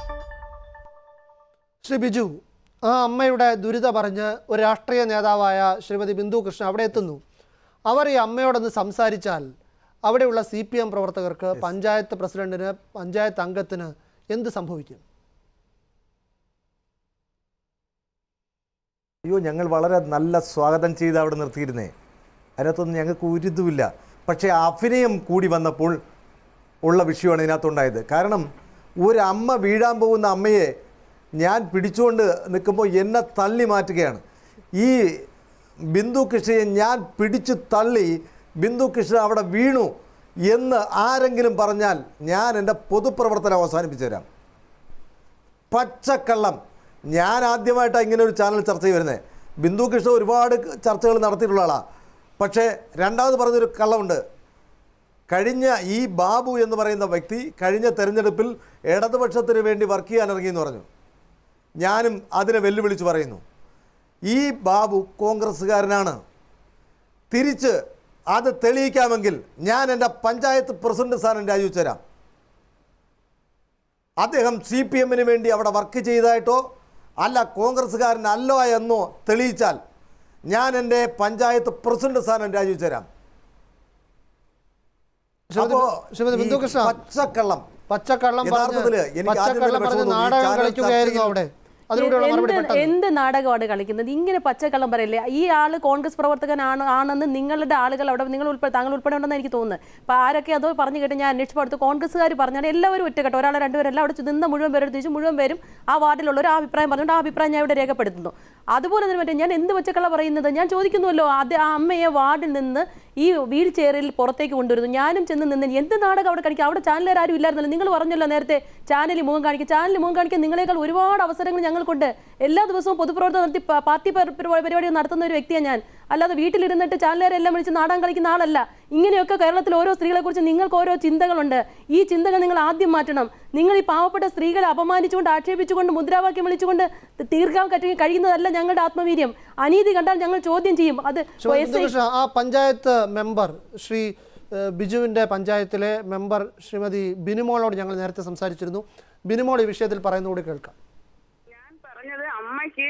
ശ്രീ ബിജു ആ അമ്മയുടെ ദുരിത പറഞ്ഞ് ഒരു രാഷ്ട്രീയ നേതാവായ ശ്രീമതി ബിന്ദു കൃഷ്ണ അവിടെ എത്തുന്നു അവർ ഈ അമ്മയോടൊന്ന് സംസാരിച്ചാൽ അവിടെയുള്ള സി പി എം പ്രവർത്തകർക്ക് പഞ്ചായത്ത് പ്രസിഡന്റിന് പഞ്ചായത്ത് അംഗത്തിന് എന്ത് സംഭവിക്കും അയ്യോ ഞങ്ങൾ വളരെ നല്ല സ്വാഗതം ചെയ്ത് അവിടെ നിർത്തിയിരുന്നേ അതിനകത്തൊന്നും ഞങ്ങൾക്ക് ഉരുതുമില്ല പക്ഷേ അഭിനയം കൂടി വന്നപ്പോൾ ഉള്ള വിഷയമാണ് ഇതിനകത്തുണ്ടായത് കാരണം ഒരു അമ്മ വീഴാൻ പോകുന്ന അമ്മയെ ഞാൻ പിടിച്ചുകൊണ്ട് നിൽക്കുമ്പോൾ എന്നെ തള്ളി മാറ്റുകയാണ് ഈ ബിന്ദു കൃഷ്ണയെ ഞാൻ പിടിച്ചു തള്ളി ബിന്ദു കൃഷ്ണ അവിടെ വീണു എന്ന് ആരെങ്കിലും പറഞ്ഞാൽ ഞാൻ എൻ്റെ പൊതുപ്രവർത്തനം അവസാനിപ്പിച്ചു തരാം പച്ചക്കള്ളം ഞാൻ ആദ്യമായിട്ടാണ് ഇങ്ങനെ ഒരു ചാനൽ ചർച്ച വരുന്നത് ബിന്ദു കൃഷ്ണ ഒരുപാട് ചർച്ചകൾ നടത്തിയിട്ടുള്ള ആളാണ് പക്ഷേ രണ്ടാമത് പറഞ്ഞൊരു കള്ളമുണ്ട് കഴിഞ്ഞ ഈ ബാബു എന്ന് പറയുന്ന വ്യക്തി കഴിഞ്ഞ തെരഞ്ഞെടുപ്പിൽ ഇടതുപക്ഷത്തിന് വേണ്ടി വർക്ക് ചെയ്യാൻ ഇറങ്ങിയെന്ന് പറഞ്ഞു ഞാനും അതിനെ വെല്ലുവിളിച്ച് പറയുന്നു ഈ ബാബു കോൺഗ്രസ്സുകാരനാണ് തിരിച്ച് അത് തെളിയിക്കാമെങ്കിൽ ഞാൻ എൻ്റെ പഞ്ചായത്ത് പ്രസിഡന്റ് സ്ഥാനം രാജിവെച്ചു തരാം അദ്ദേഹം സി പി എമ്മിന് വേണ്ടി അവിടെ വർക്ക് ചെയ്തതായിട്ടോ അല്ല കോൺഗ്രസ്സുകാരനല്ലോ എന്നോ തെളിയിച്ചാൽ ഞാൻ എൻ്റെ പഞ്ചായത്ത് പ്രസിഡന്റ് സ്ഥാനം രാജിവെച്ചു തരാം ശ്രീമതി അപ്പോ ശ്രീമതി ബിന്ദു ഈ കൃഷ്ണ പച്ചക്കള്ളം പച്ചക്കള്ളം യഥാർത്ഥത്തില് പറഞ്ഞ് എനിക്ക് ആദ്യം പച്ചക്കള്ളം തന്നെ പറഞ്ഞ് വിഷമം തോന്നി. ഈ നാടകം ചാനൽ കളിക്കുകയായിരുന്നു ചർച്ചയിൽ അവിടെ അതിലൂടെയുള്ള മറുപടി എന്ത് പെട്ടെന്ന് എന്ത് നാടകമാണ് കളിക്കുന്നത് ഇങ്ങനെ പച്ചക്കള്ളം പറയല്ലേ ഈ ആള് കോൺഗ്രസ് പ്രവർത്തകനാണ് ആണെന്ന് നിങ്ങളുടെ ആളുകൾ അവിടെ നിങ്ങൾ ഉൾപ്പെടെ താങ്കൾ ഉൾപ്പെടെ ഉണ്ടെന്ന് എനിക്ക് തോന്നുന്നു അപ്പൊ ആരൊക്കെ അതോ പറഞ്ഞു കേട്ട് ഞാൻ അന്വേഷിച്ചപ്പോൾ അടുത്ത് കോൺഗ്രസ്സുകാർ പറഞ്ഞാൽ എല്ലാവരും ഒറ്റക്കെട്ടോ ഒരാളെ രണ്ടുപേരല്ല അവിടെ നിന്ന് മുഴുവൻ പേരെടുത്ത് വെച്ച് മുഴുവൻ പേരും ആ വാർഡിലുള്ളവർ ആ അഭിപ്രായം പറഞ്ഞുകൊണ്ട് ആ അഭിപ്രായം ഞാൻ ഇവിടെ രേഖപ്പെടുത്തുന്നു അതുപോലെ തന്നെ മറ്റേ ഞാൻ എന്ത് പച്ചക്കള്ള പറയുന്നത് ഞാൻ ചോദിക്കുന്നുവല്ലോ അത് ആ അമ്മയെ വാർഡിൽ നിന്ന് ഈ വീൽ ചെയറിൽ പുറത്തേക്ക് കൊണ്ടുവരുന്നു ഞാനും ചെന്ന് നിന്ന് എന്ത് നാടകം അവിടെ കാണിക്കുക അവിടെ ചാനലുകാർ ആരും ഇല്ലായിരുന്നല്ലോ നിങ്ങൾ പറഞ്ഞല്ലോ നേരത്തെ ചാനലിൽ മുഖം കാണിക്കുക ചാനലിൽ മുഖം കാണിക്കാൻ നിങ്ങളെക്കാൾ ഒരുപാട് അവസരങ്ങൾ ഞങ്ങൾക്കുണ്ട് എല്ലാ ദിവസവും പൊതുപ്രവർത്തനം നടത്തി പ- പാർട്ടി പരി- പരിപാടി പരിപാടികൾ നടത്തുന്ന ഒരു വ്യക്തിയാണ് ഞാൻ അല്ലാതെ വീട്ടിലിരുന്നിട്ട് ചാനലുകാരെല്ലാം വിളിച്ച് നാടകം കളിക്കുന്ന ആളല്ല ഇങ്ങനെയൊക്കെ കേരളത്തിൽ ഓരോ സ്ത്രീകളെ കുറിച്ച് നിങ്ങൾക്ക് ഓരോ ചിന്തകളുണ്ട് ഈ ചിന്തകൾ നിങ്ങൾ ആദ്യം മാറ്റണം നിങ്ങൾ ഈ പാവപ്പെട്ട സ്ത്രീകളെ അപമാനിച്ചുകൊണ്ട് ആക്ഷേപിച്ചുകൊണ്ട് മുദ്രാവാക്യം വിളിച്ചുകൊണ്ട് തീർക്കാൻ കഴി- കഴിയുന്നതല്ല ഞങ്ങളുടെ ആത്മവീര്യം അനീതി കണ്ടാൽ ഞങ്ങൾ ചോദ്യം ചെയ്യും അത് ശ്രീമതി എസ് ഐ- ബിന്ദുകൃഷ്ണ ആ പഞ്ചായത്ത് മെമ്പർ ശ്രീ ഏഹ്, ബിജുവിൻ്റെ പഞ്ചായത്തിലെ മെമ്പർ ശ്രീമതി ബിനുമോളോട് ഞങ്ങൾ നേരത്തെ സംസാരിച്ചിരുന്നു ബിനുമോൾ ഈ വിഷയത്തിൽ പറയുന്ന കൂടി കേൾക്കാം ഞാൻ പറഞ്ഞത് അമ്മയ്ക്ക്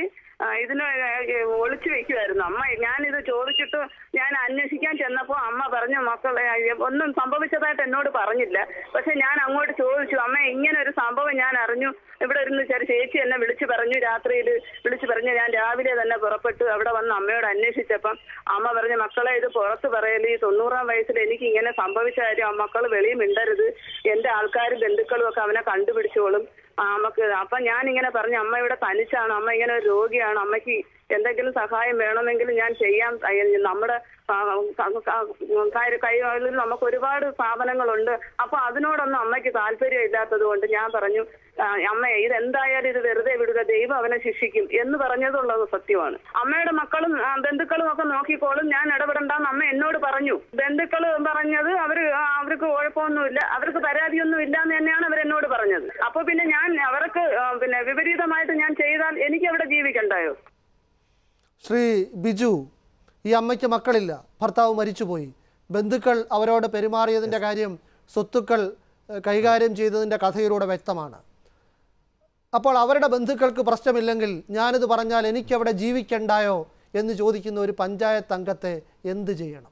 ആ, ഇതിന് ഏ, ഒളിച്ചു വെക്കുമായിരുന്നു അമ്മ ഞാനിത് ചോദിച്ചിട്ട് ഞാൻ അന്വേഷിക്കാൻ ചെന്നപ്പോൾ അമ്മ പറഞ്ഞു മക്കളെ ഏ, ഒന്നും സംഭവിച്ചതായിട്ട് എന്നോട് പറഞ്ഞില്ല പക്ഷെ ഞാൻ അങ്ങോട്ട് ചോദിച്ചു അമ്മ ഇങ്ങനെ ഒരു സംഭവം ഞാൻ അറിഞ്ഞു ഇവിടെ ഇരുന്ന് ചെറിയ ചേച്ചി എന്നെ വിളിച്ചു പറഞ്ഞു രാത്രിയിൽ വിളിച്ചു പറഞ്ഞു ഞാൻ രാവിലെ തന്നെ പുറപ്പെട്ടു അവിടെ വന്ന് അമ്മയോട് അന്വേഷിച്ചപ്പം അമ്മ പറഞ്ഞു മക്കളെ ഇത് പുറത്ത് പറയല് ഈ തൊണ്ണൂറാം വയസ്സിൽ എനിക്ക് ഇങ്ങനെ സംഭവിച്ച കാര്യം ആ മക്കൾ വെളിയിൽ മിണ്ടരുത് എന്റെ ആൾക്കാരും ബന്ധുക്കളും ഒക്കെ അവനെ കണ്ടുപിടിച്ചോളും ആ, അമ്മക്ക് അപ്പൊ ഞാൻ ഇങ്ങനെ പറഞ്ഞു അമ്മ ഇവിടെ തനിച്ചാണ് അമ്മ ഇങ്ങനെ ഒരു രോഗിയാണ് അമ്മയ്ക്ക് എന്തെങ്കിലും സഹായം വേണമെങ്കിൽ ഞാൻ ചെയ്യാം അയ്യ, നമ്മുടെ ആ, ക- ക- കാര്യ- കൈകളിൽ നമുക്ക് ഒരുപാട് സ്ഥാപനങ്ങളുണ്ട് അപ്പൊ അതിനോടൊന്നും അമ്മയ്ക്ക് താല്പര്യം ഇല്ലാത്തത് കൊണ്ട് ഞാൻ പറഞ്ഞു ആ, അമ്മ ഇത് എന്തായാലും ഇത് വെറുതെ വിടുക ദൈവം അവനെ ശിക്ഷിക്കും എന്ന് പറഞ്ഞതുള്ളത് സത്യമാണ് അമ്മയുടെ മക്കളും ആ, ബന്ധുക്കളും ഒക്കെ നോക്കിക്കോളും ഞാൻ ഇടപെടണ്ടെന്ന് അമ്മ എന്നോട് പറഞ്ഞു ബന്ധുക്കൾ പറഞ്ഞത് അവര് ആ, അവർക്ക് കുഴപ്പമൊന്നുമില്ല അവർക്ക് പരാതിയൊന്നും ഇല്ല എന്ന് തന്നെയാണ് അവർ എന്നോട് പറഞ്ഞത് അപ്പൊ പിന്നെ ഞാൻ അവർക്ക് ആ, പിന്നെ വിപരീതമായിട്ട് ഞാൻ ചെയ്താൽ എനിക്ക് അവിടെ ജീവിക്കണ്ടായോ ശ്രീ ബിജു ഈ അമ്മയ്ക്ക് മക്കളില്ല ഭർത്താവ് മരിച്ചുപോയി ബന്ധുക്കൾ അവരോട് പെരുമാറിയതിൻ്റെ കാര്യം സ്വത്തുക്കൾ ഏഹ്, കൈകാര്യം ചെയ്തതിൻ്റെ കഥയിലൂടെ വ്യക്തമാണ് അപ്പോൾ അവരുടെ ബന്ധുക്കൾക്ക് പ്രശ്നമില്ലെങ്കിൽ ഞാനിത് പറഞ്ഞാൽ എനിക്കവിടെ ജീവിക്കണ്ടായോ എന്ന് ചോദിക്കുന്ന ഒരു പഞ്ചായത്ത് അംഗത്തെ എന്ത് ചെയ്യണം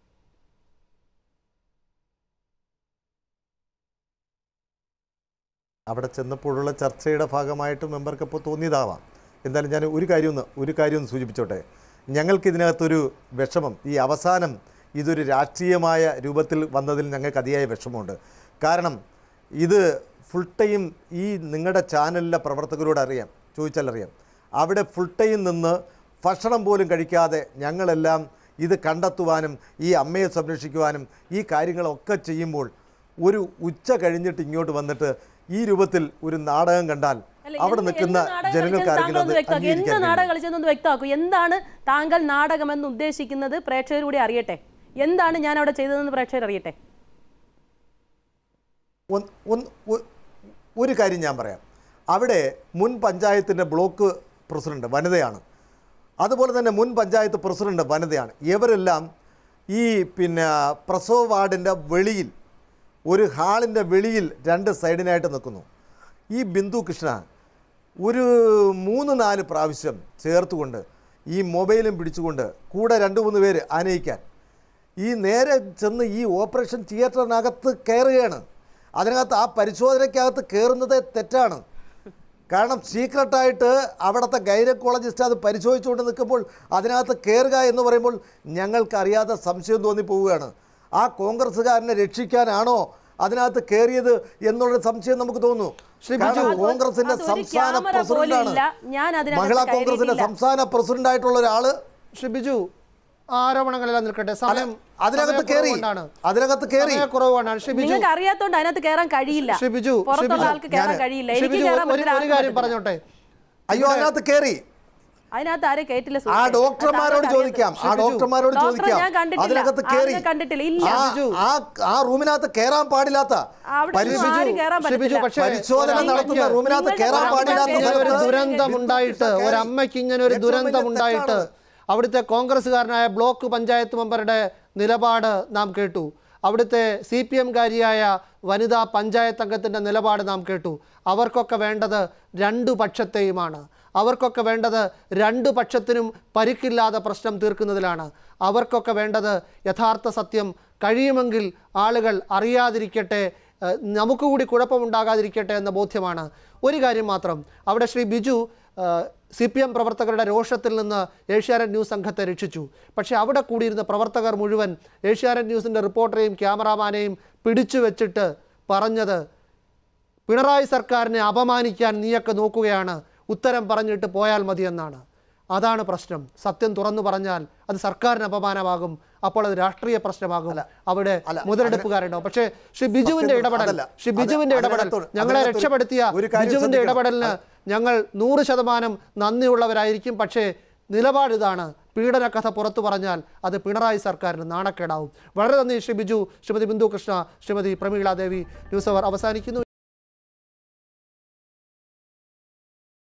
അവിടെ ചെന്നപ്പോഴുള്ള ചർച്ചയുടെ ഭാഗമായിട്ട് മെമ്പർക്ക് ഇപ്പോൾ തോന്നിയതാവാം എന്തായാലും ഞാൻ ഒരു കാര്യം ഒന്ന് ഒരു കാര്യം ഒന്ന് സൂചിപ്പിച്ചോട്ടെ ഞങ്ങൾക്ക് ഇതിനകത്തൊരു വിഷമം ഈ അവസാനം ഇതൊരു രാഷ്ട്രീയമായ രൂപത്തിൽ വന്നതിൽ ഞങ്ങൾക്ക് അതിയായ വിഷമമുണ്ട് കാരണം ഇത് ഫുൾ ടൈം ഈ നിങ്ങളുടെ ചാനലിലെ പ്രവർത്തകരോട് അറിയാം ചോദിച്ചാൽ അറിയാം അവിടെ ഫുൾ ടൈം നിന്ന് ഭക്ഷണം പോലും കഴിക്കാതെ ഞങ്ങളെല്ലാം ഇത് കണ്ടെത്തുവാനും ഈ അമ്മയെ സംരക്ഷിക്കുവാനും ഈ കാര്യങ്ങളൊക്കെ ചെയ്യുമ്പോൾ ഒരു ഉച്ച കഴിഞ്ഞിട്ട് ഇങ്ങോട്ട് വന്നിട്ട് ഈ രൂപത്തിൽ ഒരു നാടകം കണ്ടാൽ അല്ല, അവിടെ എന്ത് നിൽക്കുന്ന എന്ത് നാടകം ജനങ്ങൾക്ക് കളിച്ചെന്ന് ആരെങ്കിലും അത് താങ്കളൊന്ന് വ്യക്തമാക്കൂ. എന്ത് അംഗീകരിക്കാൻ നാടകം കഴിയുമോ? കളിച്ചെന്നൊന്ന് വ്യക്തമാക്കൂ എന്താണ് താങ്കൾ നാടകമെന്ന് ഉദ്ദേശിക്കുന്നത് പ്രേക്ഷകർ കൂടി അറിയട്ടെ എന്താണ് ഞാൻ അവിടെ ചെയ്തതെന്ന് പ്രേക്ഷകർ അറിയട്ടെ ഒന്ന് ഒന്ന് ഒ- ഒരു കാര്യം ഞാൻ പറയാം അവിടെ മുൻ പഞ്ചായത്തിൻ്റെ ബ്ലോക്ക് പ്രസിഡന്റ് വനിതയാണ് അതുപോലെ തന്നെ മുൻ പഞ്ചായത്ത് പ്രസിഡന്റ് വനിതയാണ് ഇവരെല്ലാം ഈ പിന്നെ പ്രസവ വാർഡിൻ്റെ വെളിയിൽ ഒരു ഹാളിൻ്റെ വെളിയിൽ രണ്ട് സൈഡിനായിട്ട് നിൽക്കുന്നു ഈ ബിന്ദു കൃഷ്ണ ഒരു മൂന്ന് നാല് പ്രാവശ്യം ചേർത്തുകൊണ്ട് ഈ മൊബൈലും പിടിച്ചുകൊണ്ട് കൂടെ രണ്ട് മൂന്ന് പേര് ആനയിക്കാൻ ഈ നേരെ ചെന്ന് ഈ ഓപ്പറേഷൻ തിയേറ്ററിനകത്ത് കയറുകയാണ് അതിനകത്ത് ആ പരിശോധനയ്ക്കകത്ത് കയറുന്നത് തെറ്റാണ് കാരണം സീക്രട്ടായിട്ട് അവിടുത്തെ ഗൈനക്കോളജിസ്റ്റ് അത് പരിശോധിച്ചുകൊണ്ട് നിൽക്കുമ്പോൾ അതിനകത്ത് കയറുക എന്ന് പറയുമ്പോൾ ഞങ്ങൾക്ക് അറിയാതെ സംശയം തോന്നിപ്പോവുകയാണ് ആ കോൺഗ്രസ്സുകാരനെ രക്ഷിക്കാനാണോ അതിനകത്ത് കയറിയത് എന്നുള്ള സംശയം നമുക്ക് തോന്നുന്നു ശ്രീ കാരണം ബിജു, കോൺഗ്രസിന്റെ അതൊരു സംസ്ഥാന ക്യാമറ പോലും പ്രസിഡന്റാണ് ഇല്ല. ഞാൻ അതിനകത്ത് മഹിളാ കോൺഗ്രസിന്റെ കയറിയിട്ടില്ല. സംസ്ഥാന പ്രസിഡന്റ് ആയിട്ടുള്ള ഒരാള് ശ്രീ ബിജു ആരോപണങ്ങളെല്ലാം നിൽക്കട്ടെ സമയം അതിനകത്ത് കയറി സമയക്കുറവുകൊണ്ടാണ്. അതിനകത്ത് കയറി സമയക്കുറവുകൊണ്ടാണ് ശ്രീ ബിജു നിങ്ങൾക്ക് അറിയാത്തോണ്ട് അതിനകത്ത് കയറാൻ കഴിയില്ല ശ്രീ ബിജു ശ്രീ പുറത്തുള്ള ബിജു, ആൾക്ക് കയറാൻ ഞാന് കഴിയില്ല ശ്രീ എനിക്ക് ബിജു, കയറാൻ ഒരു പറ്റില്ല, ഒരു ആർക്കും കാര്യം പറ്റില്ല. പറഞ്ഞോട്ടെ അയ്യോ അതിനകത്ത് കയറി അതിനകത്ത് ആരെ കയറ്റില്ല ആ സുഹൃത്തേ. ഡോക്ടർമാരോട് അത് ചോദിക്കാം ആ താങ്കൾക്ക് ഡോക്ടർമാരോട് ഡോക്ടറെ ചോദിക്കാം ഞാൻ കണ്ടിട്ടില്ല. അതിനകത്ത് കയറി ആരെയും കണ്ടിട്ടില്ല. ഇല്ല. ആ- ആ ആ റൂമിനകത്ത് കയറാൻ പാടില്ലാത്ത അവിടെ പരി- ഒന്നും ആരും കയറാൻ ശ്രീ ബിജു, പറ്റില്ല. പക്ഷേ പരിശോധന ഒരു നടത്തുന്ന അമ്മയ്ക്ക് റൂമിനകത്ത് നിങ്ങളുടെ കയറാൻ ഡോക്ടർ പാടില്ലാത്ത കയറി ഇങ്ങനെ ഒരു സ്ഥലത്ത് ദുരന്തം ബിന്ദു ഉണ്ടായിട്ട് കൃഷ്ണ ഒരു കയറി. അമ്മയ്ക്ക് ഇങ്ങനെ ഒരു ഏറ്റവും ദുരന്തം വലിയ ഉണ്ടായിട്ട് തെറ്റാണ്. അവിടുത്തെ കോൺഗ്രസ്സുകാരനായ ബ്ലോക്ക് പഞ്ചായത്ത് മെമ്പറുടെ നിലപാട് നാം കേട്ടു അവിടുത്തെ സി പി എംകാരിയായ വനിതാ പഞ്ചായത്ത് അംഗത്തിൻ്റെ നിലപാട് നാം കേട്ടു അവർക്കൊക്കെ വേണ്ടത് രണ്ടു പക്ഷത്തെയുമാണ് അവർക്കൊക്കെ വേണ്ടത് രണ്ടു പക്ഷത്തിനും പരിക്കില്ലാതെ പ്രശ്നം തീർക്കുന്നതിലാണ് അവർക്കൊക്കെ വേണ്ടത് യഥാർത്ഥ സത്യം കഴിയുമെങ്കിൽ ആളുകൾ അറിയാതിരിക്കട്ടെ ഏഹ് നമുക്ക് കൂടി കുഴപ്പമുണ്ടാകാതിരിക്കട്ടെ എന്ന ബോധ്യമാണ് ഒരു കാര്യം മാത്രം അവിടെ Shri Biju C P M പ്രവർത്തകരുടെ രോഷത്തിൽ നിന്ന് ഏഷ്യാനെറ്റ് ന്യൂസ് സംഘത്തെ രക്ഷിച്ചു പക്ഷേ അവിടെ കൂടിയിരുന്ന പ്രവർത്തകർ മുഴുവൻ ഏഷ്യാനെറ്റ് ന്യൂസിൻ്റെ റിപ്പോർട്ടറെയും ക്യാമറാമാനെയും പിടിച്ചു വെച്ചിട്ട് പറഞ്ഞത് പിണറായി സർക്കാരിനെ അപമാനിക്കാൻ നീയൊക്കെ നോക്കുകയാണ് ഉത്തരം പറഞ്ഞിട്ട് പോയാൽ മതിയെന്നാണ് അതാണ് പ്രശ്നം സത്യം തുറന്നു പറഞ്ഞാൽ അത് സർക്കാരിന് അപമാനമാകും അപ്പോൾ അത് രാഷ്ട്രീയ പ്രശ്നമാകും അവിടെ അല്ല, മുതലെടുപ്പുകാരുണ്ടാവും പക്ഷേ ശ്രീ ബിജുവിന്റെ സത്യം ഇടപെടൽ അതല്ല. ശ്രീ ബിജുവിന്റെ അത് ഇടപെടൽ അതിനകത്തൊരു- ഞങ്ങളെ അതിനകത്തൊരു- രക്ഷപ്പെടുത്തിയ ഒരു കാര്യം ബിജുവിന്റെ ശ്രദ്ധിക്കണം. ഇടപെടലിന് ഞങ്ങൾ നൂറ് ശതമാനം നന്ദിയുള്ളവരായിരിക്കും പക്ഷേ നിലപാട് ഇതാണ് പീഡന കഥ പുറത്തു പറഞ്ഞാൽ അത് പിണറായി സർക്കാരിന് നാണക്കേടാവും വളരെ നന്ദി ശ്രീ ബിജു ശ്രീമതി ബിന്ദു കൃഷ്ണ ശ്രീമതി പ്രമീള ദേവി ന്യൂസ് അവർ അവസാനിക്കുന്നു